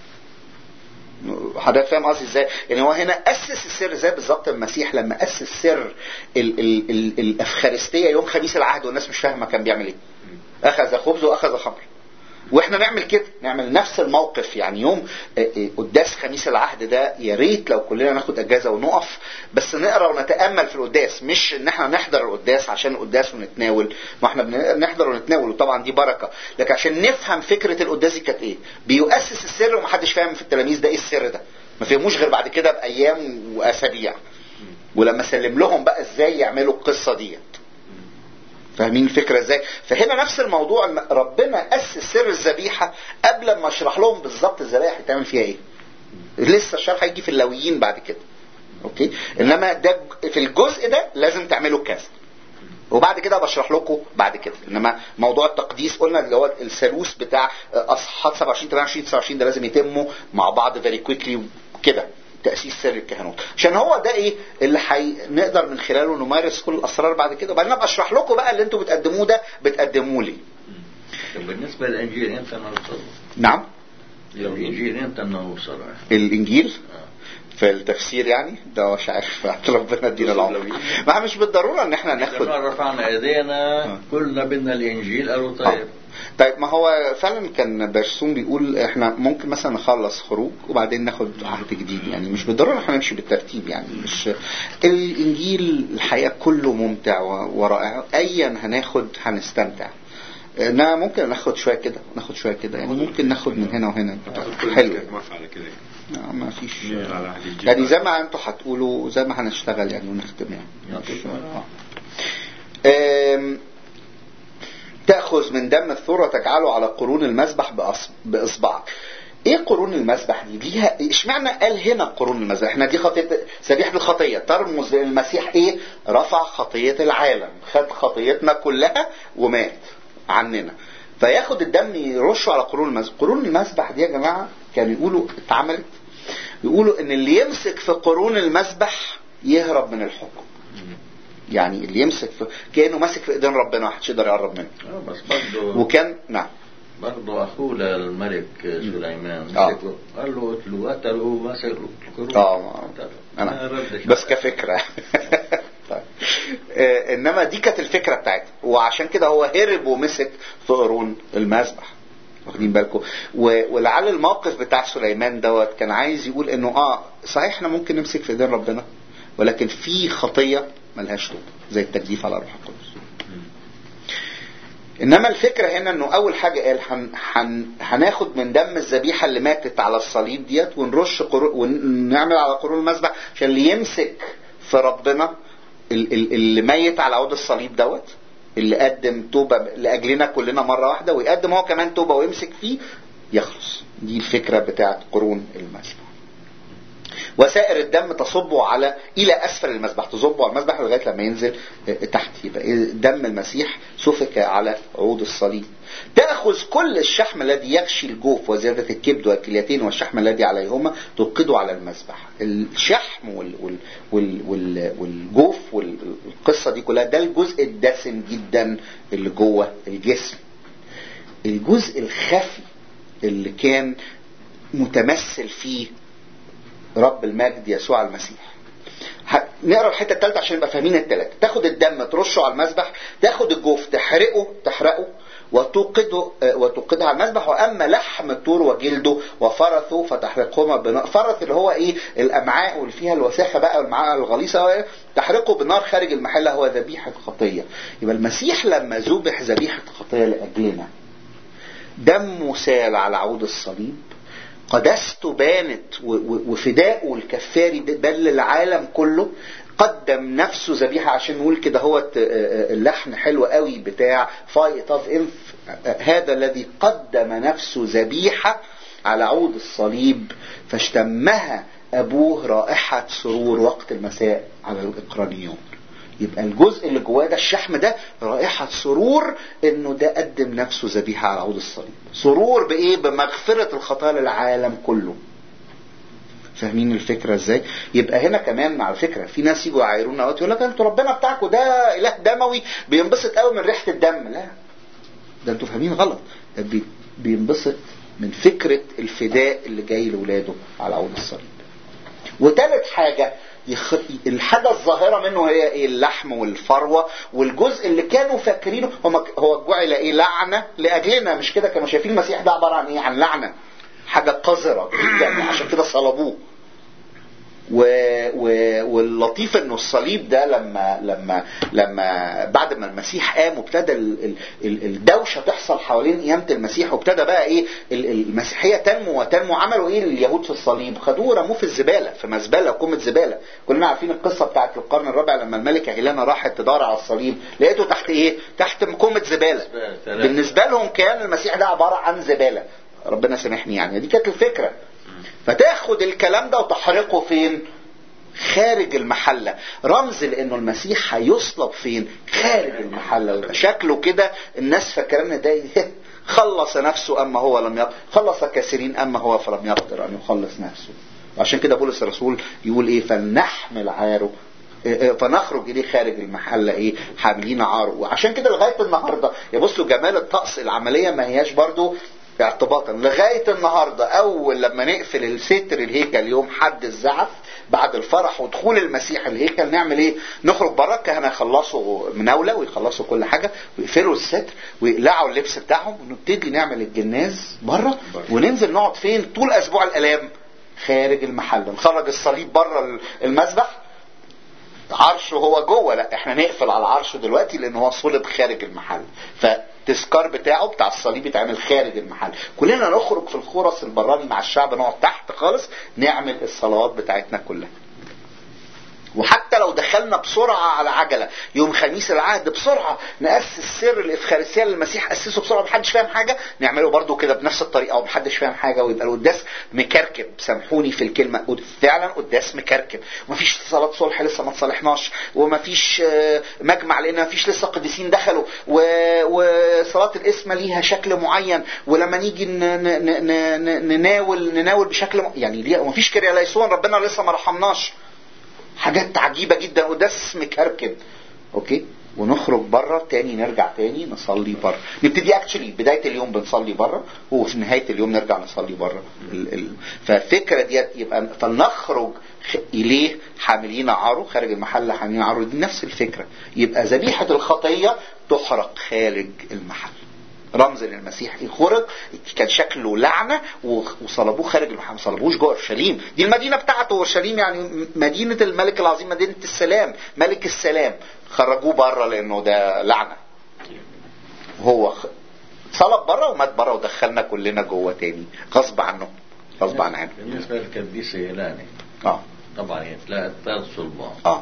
حضرتك فاهم قصدي ازاي؟ يعني هو هنا اسس السر زي بالظبط المسيح لما اسس سر ال ال ال الافخارستيه يوم خميس العهد والناس مش فاهمه كان بيعمل ايه. اخذ خبز واخذ خمر. واحنا نعمل كده نعمل نفس الموقف يعني يوم آه، آه، قداس خميس العهد ده يا ريت لو كلنا ناخد اجازه ونقف بس نقرا ونتامل في القداس مش ان احنا نحضر القداس عشان القداس ونتناول ما احنا بنحضر ونتناول وطبعا دي بركه لكن عشان نفهم فكره القداس دي كانت ايه بيؤسس السر ومحدش فاهم في التلاميذ ده ايه السر ده ما فهموش غير بعد كده بايام واسابيع ولما سلم لهم بقى ازاي يعملوا القصه ديت فاهمين الفكرة ازاي؟ فهنا نفس الموضوع إن ربنا أسس سر الذبيحة قبل ما اشرح لهم بالظبط الذبائح تعمل فيها ايه. لسه الشرح هيجي في اللاويين بعد كده. اوكي؟ انما ده في الجزء ده لازم تعملوا كذا. وبعد كده بشرح لكم بعد كده انما موضوع التقديس قلنا اللي هو الثالوث بتاع اصحاحات 27 28 29 ده لازم يتموا مع بعض فيري كويكلي كده تاسيس سر الكهنوت عشان هو ده ايه اللي حي... نقدر من خلاله نمارس كل الاسرار بعد كده وبعدين ابقى اشرح لكم بقى اللي انتوا بتقدموه ده بتقدموه لي طب بالنسبة للإنجيل إمتى نوصل؟ نعم الإنجيل إمتى نوصل؟ الانجيل في التفسير يعني ده مش عارف ربنا يدينا العمر ما مش بالضروره ان احنا ناخد لما رفعنا إيدينا آه. كلنا بدنا الإنجيل قالوا آه. طيب طيب ما هو فعلا كان برسوم بيقول احنا ممكن مثلا نخلص خروج وبعدين ناخد عهد جديد يعني مش بالضروره احنا نمشي بالترتيب يعني مش الانجيل الحقيقه كله ممتع و- ورائع ايا هناخد هنستمتع انما ممكن ناخد شويه كده وناخد شويه كده يعني ممكن ناخد من هنا وهنا أعتقد كل حلو الناس كانت موافقة على كده يعني. آه، ما فيش على عهد الجيل. يعني زي ما انتوا هتقولوا زي ما هنشتغل يعني ونختم يعني يعطيك آه. آم، تأخذ من دم الثورة تجعله على قرون المذبح بأص- بإصبعك ايه قرون المذبح دي ليها اشمعنى قال هنا قرون المذبح احنا دي خطيه ذبيحه الخطيه ترمز لان المسيح ايه رفع خطيه العالم خد خطيتنا كلها ومات عننا فياخد الدم يرشه على قرون المذبح قرون المذبح دي يا جماعه كانوا يقولوا اتعملت يقولوا ان اللي يمسك في قرون المذبح يهرب من الحكم يعني اللي يمسك في كانه ماسك في ايدين ربنا محدش يقدر يقرب منه آه، بس برضه وكان نعم برضه أخوه للملك سليمان آه. مسكه قال له قتلوا قتلوا مسك الكروب اه ما انا ردش بس كفكره طيب. آه، انما دي كانت الفكره بتاعتها وعشان كده هو هرب ومسك في قرون المذبح واخدين بالكم و- ولعل الموقف بتاع سليمان دوت كان عايز يقول انه اه صحيح احنا ممكن نمسك في ايدين ربنا ولكن في خطيه ملهاش توبه زي التجديف على الروح القدس انما الفكره هنا انه اول حاجه قال هن هن هناخد من دم الذبيحه اللي ماتت على الصليب ديت ونرش قرو ونعمل على قرون المذبح عشان اللي يمسك في ربنا ال- ال- اللي ميت على عود الصليب دوت اللي قدم توبه لاجلنا كلنا مره واحده ويقدم هو كمان توبه ويمسك فيه يخلص دي الفكره بتاعت قرون المذبح وسائر الدم تصبه على الى اسفل المذبح تصبه على المذبح لغايه لما ينزل آه، تحت يبقى إيه؟ دم المسيح سفك على عود الصليب تاخذ كل الشحم الذي يغشي الجوف وزياده الكبد والكليتين والشحم الذي عليهما توقده على المذبح الشحم وال وال وال وال والجوف والقصه دي كلها ده الجزء الدسم جدا اللي جوه الجسم الجزء الخفي اللي كان متمثل فيه رب المجد يسوع المسيح ه- نقرا الحته الثالثه عشان نبقى فاهمين الثلاثه تاخد الدم ترشه على المذبح تاخد الجوف تحرقه تحرقه وتوقده آه، وتوقدها على المذبح واما لحم الطور وجلده وفرثه فتحرقهما بنار فرث اللي هو ايه الامعاء واللي فيها الوساخه بقى والمعاء الغليظه هو إيه؟ تحرقه بنار خارج المحله هو ذبيحه خطيه يبقى المسيح لما ذبح ذبيحه خطيه لاجلنا دمه سال على عود الصليب قداسته بانت و- و- وفداؤه الكفاري ده بل للعالم كله قدم نفسه ذبيحة عشان نقول كده هو اللحن حلو قوي بتاع فايت اوف انف هذا الذي قدم نفسه ذبيحة على عود الصليب فاشتمها أبوه رائحة سرور وقت المساء على الإقرانيون يبقى الجزء اللي جواه ده الشحم ده رائحة سرور انه ده قدم نفسه ذبيحة على عود الصليب سرور بايه بمغفرة الخطايا للعالم كله فاهمين الفكرة ازاي يبقى هنا كمان على فكرة في ناس يجوا يعايرونا وقت يقول لك انتوا ربنا بتاعكم ده اله دموي بينبسط قوي من ريحة الدم لا ده انتوا فاهمين غلط ده بي- بينبسط من فكرة الفداء اللي جاي لولاده على عود الصليب وتالت حاجة يخ... الحاجة الظاهرة منه هي ايه اللحم والفروة والجزء اللي كانوا فاكرينه هم هو جعل ايه لعنة لأجلنا مش كده كانوا شايفين المسيح ده عبارة عن ايه عن لعنة حاجة قذرة جدا عشان كده صلبوه و... و... واللطيف انه الصليب ده لما لما لما بعد ما المسيح قام وابتدى ال... ال... ال- الدوشه تحصل حوالين قيامه المسيح وابتدى بقى ايه ال- المسيحيه تنمو وتنمو عملوا ايه اليهود في الصليب خدوه رموه في الزباله في مزبله كومه زباله كلنا عارفين القصه بتاعت القرن الرابع لما الملكه هيلانا راحت تدار على الصليب لقيته تحت ايه تحت كومه زباله زبالة. بالنسبه لهم كان المسيح ده عباره عن زباله ربنا سامحني يعني دي كانت الفكره فتاخد الكلام ده وتحرقه فين خارج المحلة رمز لانه المسيح هيصلب فين خارج المحلة ويبقى شكله كده الناس فاكرين ده إيه؟ خلص نفسه اما هو لم يقدر خلص كثيرين اما هو فلم يقدر ان يخلص نفسه وعشان كده بولس الرسول يقول ايه فلنحمل عاره إيه إيه فنخرج اليه خارج المحله ايه حاملين عاره وعشان كده لغايه النهارده يا بصوا جمال الطقس العمليه ما هياش برضو اعتباطا لغايه النهارده اول لما نقفل الستر الهيكل يوم حد الزعف بعد الفرح ودخول المسيح الهيكل نعمل ايه نخرج بره الكهنه يخلصوا مناوله ويخلصوا كل حاجه ويقفلوا الستر ويقلعوا اللبس بتاعهم ونبتدي نعمل الجناز بره وننزل نقعد فين طول اسبوع الالام خارج المحل نخرج الصليب بره المذبح عرشه هو جوه لا احنا نقفل على عرشه دلوقتي لان هو صلب خارج المحل فالتذكار بتاعه بتاع الصليب يتعمل خارج المحل كلنا نخرج في الخرس البراني مع الشعب نقعد تحت خالص نعمل الصلوات بتاعتنا كلها وحتى لو دخلنا بسرعة على عجلة يوم خميس العهد بسرعة نأسس سر الإفخارسية اللي المسيح أسسه بسرعة محدش فاهم حاجة نعمله برضو كده بنفس الطريقة ومحدش فاهم حاجة ويبقى القداس مكركب سامحوني في الكلمة فعلا قداس مكركب ومفيش صلاة صلح لسه ما تصالحناش ومفيش آه، مجمع لأن مفيش لسه قديسين دخلوا و- وصلاة القسمة ليها شكل معين ولما نيجي ن- ن- ن- ن- نناول نناول بشكل م- يعني ليه ومفيش كرياليسون ربنا لسه ما رحمناش حاجات عجيبه جدا قداس مكركب اوكي ونخرج بره تاني نرجع تاني نصلي بره نبتدي اكشلي بدايه اليوم بنصلي بره وفي نهايه اليوم نرجع نصلي بره ال- ال- فالفكره ديت يبقى فلنخرج خ- اليه حاملين عاره خارج المحل حاملين عاره دي نفس الفكره يبقى ذبيحه الخطيه تحرق خارج المحل رمز للمسيح خرج كان شكله لعنه و- وصلبوه خارج المحل ما صلبوش جوه اورشليم دي المدينه بتاعته اورشليم يعني م- مدينه الملك العظيم مدينه السلام ملك السلام خرجوه بره لانه ده لعنه هو خ- صلب بره ومات بره ودخلنا كلنا جوه تاني غصب عنه غصب عن عنه بالنسبة للقديس هيلاني اه طبعا هي ثلاث ثلاث صلبان اه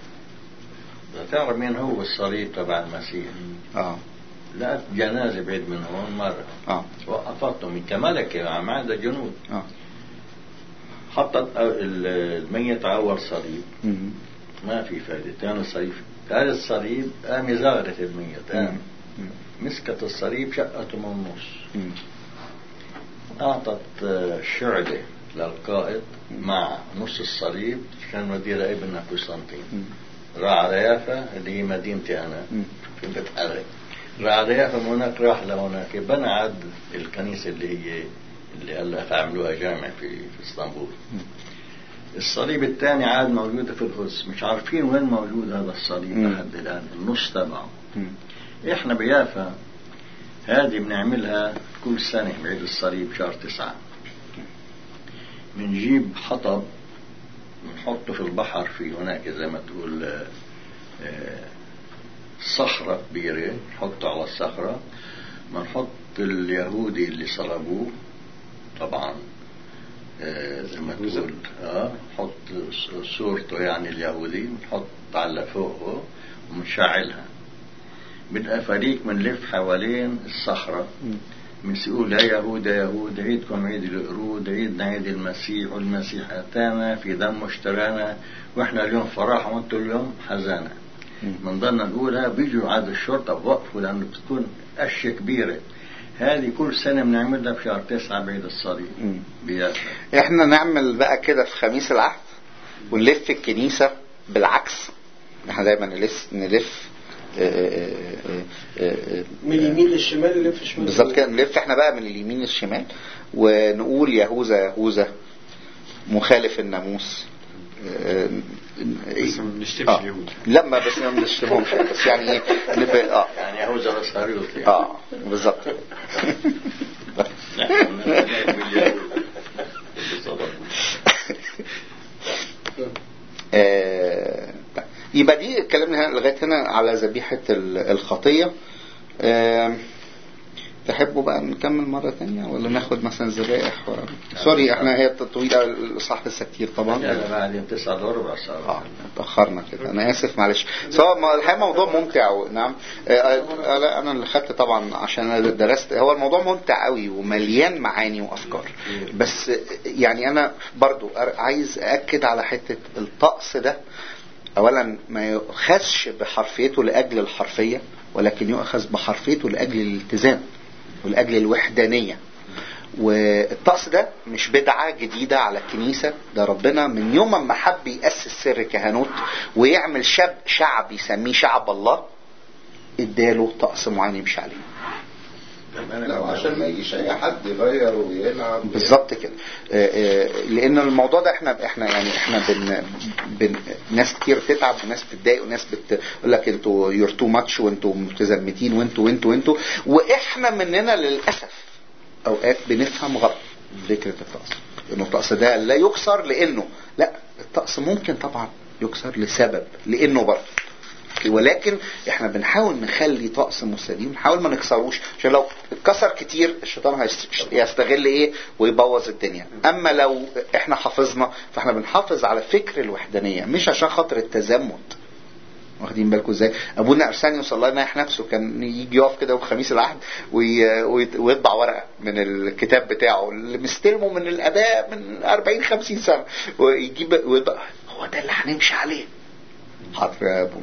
تعرف مين هو الصليب تبع المسيح اه لقيت جنازة بعيد من هون مرة اه وقفتهم كملكة مع عندها جنود اه حطت ال- الميت على أول صليب مم. ما في فايدة ثاني صليب ثالث صليب قام يزغرت الميت قام مسكت الصليب شقته من النص مم. أعطت آه، شعلة للقائد مع نص الصليب كان مديرها ابنها قسطنطين راح على يافا اللي هي مدينتي أنا مم. في بتحرك راح على يافا من هناك راح لهناك بنى عد الكنيسة اللي هي اللي هلا عملوها جامع في في اسطنبول الصليب الثاني عاد موجودة في القدس مش عارفين وين موجود هذا الصليب مم. لحد الآن النص تبعه مم. احنا بيافا هذه بنعملها كل سنة بعيد الصليب شهر تسعة بنجيب حطب بنحطه في البحر في هناك زي ما تقول آه، آه، صخرة كبيرة نحطه على الصخرة بنحط اليهودي اللي صلبوه طبعا آه، زي ما يهوذا. تقول اه نحط ص- صورته يعني اليهودي نحط على فوقه ونشعلها بدأ فريق بنلف حوالين الصخرة بنقول يا يهود يا يهود عيدكم عيد القرود عيدنا عيد المسيح والمسيح أتانا في دم اشترانا واحنا اليوم فرح وانتم اليوم حزانة من ضمن نقولها بيجوا عاد الشرطة بوقفوا لأنه بتكون أشياء كبيرة هذه كل سنة بنعملها في شهر تسعة بعيد الصليب مم. بيافا احنا نعمل بقى كده في خميس العهد ونلف الكنيسة بالعكس احنا دايما نلف نلف آه، آه، آه، آه، آه، من اليمين للشمال اللي في الشمال بالظبط كده نلف احنا بقى من اليمين للشمال ونقول يهوذا يهوذا مخالف الناموس آه، بس ما بنشتمش آه. اليهود. لا ما بس ما بنشتمهمش بس يعني ايه نب- اه يعني يهوذا الأسخريوط يعني. اه بالظبط نحن بنعمل باليهود. بالظبط. آه، طيب. يبقى دي اتكلمنا هنا- لغايه هنا على ذبيحه ال- الخطيه آه، تحبوا بقى نكمل مرة تانية ولا ناخد مثلا ذبائح و... سوري احنا هي طويلة الإصحاح لسه كتير طبعا لا بعدين تسعة إلا ربع اه صار اتأخرنا كده أنا آسف معلش سواء ما- الحقيقة موضوع ممتع و... نعم آه، آه، لا أنا اللي خدت طبعا عشان أنا درست هو الموضوع ممتع قوي ومليان معاني وأفكار بس آه، يعني أنا برضو أر- عايز أأكد على حتة الطقس ده أولا ما يؤخذش بحرفيته لأجل الحرفية ولكن يؤخذ بحرفيته لأجل الالتزام ولأجل الوحدانية والطقس ده مش بدعة جديدة على الكنيسة ده ربنا من يوم ما حب يأسس سر كهنوت ويعمل شاب شعب يسميه شعب الله اداله طقس معين يمشي عليه لا عشان ما يجيش اي حد يغير ويلعب بالظبط كده آه، آه، لان الموضوع ده احنا احنا يعني احنا بن, بن ناس كتير بتتعب وناس بتضايق وناس بتقول لك انتوا يور تو ماتش وانتوا متزمتين وانتوا وانتوا وانتوا واحنا مننا للاسف اوقات بنفهم غلط فكره الطقس انه الطقس ده لا يكسر لانه لا الطقس ممكن طبعا يكسر لسبب لانه برضه ولكن احنا بنحاول نخلي طقس مستديم نحاول ما نكسروش عشان لو اتكسر كتير الشيطان هيست- يستغل ايه ويبوظ الدنيا اما لو احنا حافظنا فاحنا بنحافظ على فكر الوحدانيه مش عشان خاطر التزمت واخدين بالكم ازاي ابونا ارسانيوس الله ينيح نفسه كان يجي يقف كده بخميس العهد وي- ويت- ويطبع ورقه من الكتاب بتاعه اللي مستلمه من الاباء من 40 50 سنه ويجيب ويطبع هو ده اللي هنمشي عليه حاضر يا ابونا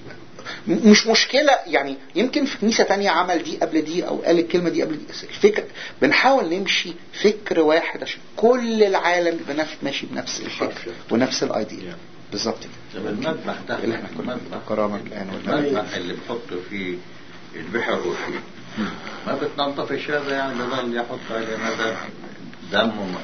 م- مش مشكلة يعني يمكن في كنيسة تانية عمل دي قبل دي أو قال الكلمة دي قبل دي بس الفكرة بنحاول نمشي فكر واحد عشان كل العالم يبقى نفس- ماشي بنفس الفكر ونفس الايديا بالظبط كده طب المذبح ده اللي احنا كنا المذبح كرامة الآن والمجد. المذبح اللي بحطوا فيه البحر وفيه ما بتنظفش هذا يعني بضل يحط عليه مدى دم وما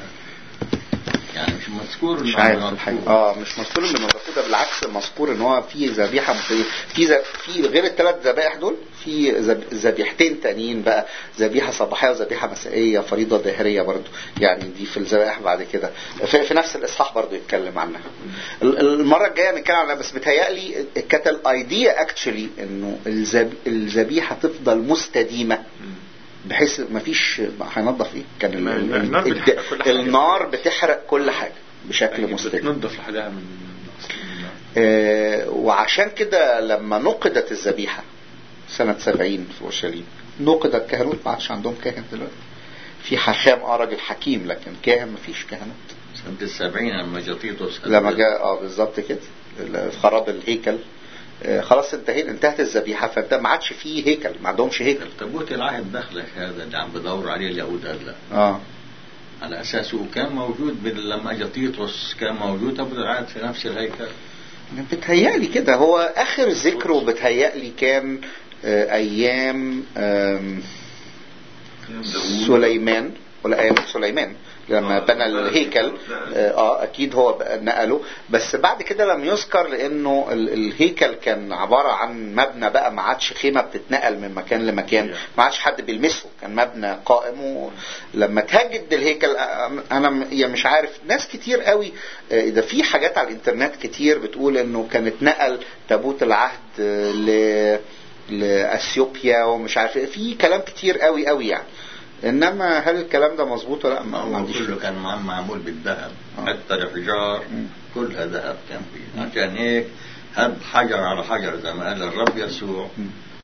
يعني مش مذكور مش إنه عارف بينظفوه. الحقيقة اه مش مذكور ان المذكور ده بالعكس مذكور ان هو في ذبيحه مختلفة. في ز- في غير الثلاث ذبائح دول في ذب- ذبيحتين تانيين بقى ذبيحه صباحيه وذبيحه مسائيه فريضه ظاهريه برضو يعني دي في الذبائح بعد كده في, في نفس الاصحاح برضو يتكلم عنها ال- المره الجايه نتكلم عنها بس بتهيألي كانت الايديا اكشولي انه الذب- الذبيحه تفضل مستديمه بحيث ما فيش هينظف ايه كان ال- ما- ال- النار الد- بتحرق كل حاجة. النار بتحرق كل حاجه بشكل يعني مستديم بتنظف لحدها من أصل النار. آه، وعشان كده لما نقدت الذبيحة سنة 70 في أورشليم نقد الكهنوت ما عادش عندهم كاهن دلوقتي في حاخام اه راجل حكيم لكن كاهن ما فيش كهنوت سنة السبعين لما جطيطوس لما جاء اه بالظبط كده ال- خراب الهيكل آه، خلاص انتهينا انتهت الذبيحه فانت ما عادش فيه هيكل ما عندهمش هيكل تابوت العهد دخلك هذا اللي عم بدور عليه اليهود هلا اه على اساسه كان موجود بال- لما اجى تيتوس كان موجود تابوت العهد في نفس الهيكل بتهيألي كده هو اخر ذكره بتهيألي كان آه، ايام آم، داوود. سليمان ولا ايام سليمان لما آه، بنى بنى الهيكل الهيكل. اه آه، اكيد هو بقى نقله بس بعد كده لم يذكر لانه ال- الهيكل كان عباره عن مبنى بقى ما عادش خيمه بتتنقل من مكان لمكان ما عادش حد بيلمسه كان مبنى قائم ولما تهجد الهيكل آه، انا م- يعني مش عارف ناس كتير قوي آه، ده في حاجات على الانترنت كتير بتقول انه كان اتنقل تابوت العهد آه، ل لاثيوبيا ومش عارف إيه. في كلام كتير قوي قوي يعني انما هل الكلام ده مظبوط ولا لا ما ما هو عنديش كله فكرة. كان معم- معمول بالذهب آه. حتى الحجار كلها ذهب كان فيه عشان هيك هب حجر على حجر زي ما قال الرب يسوع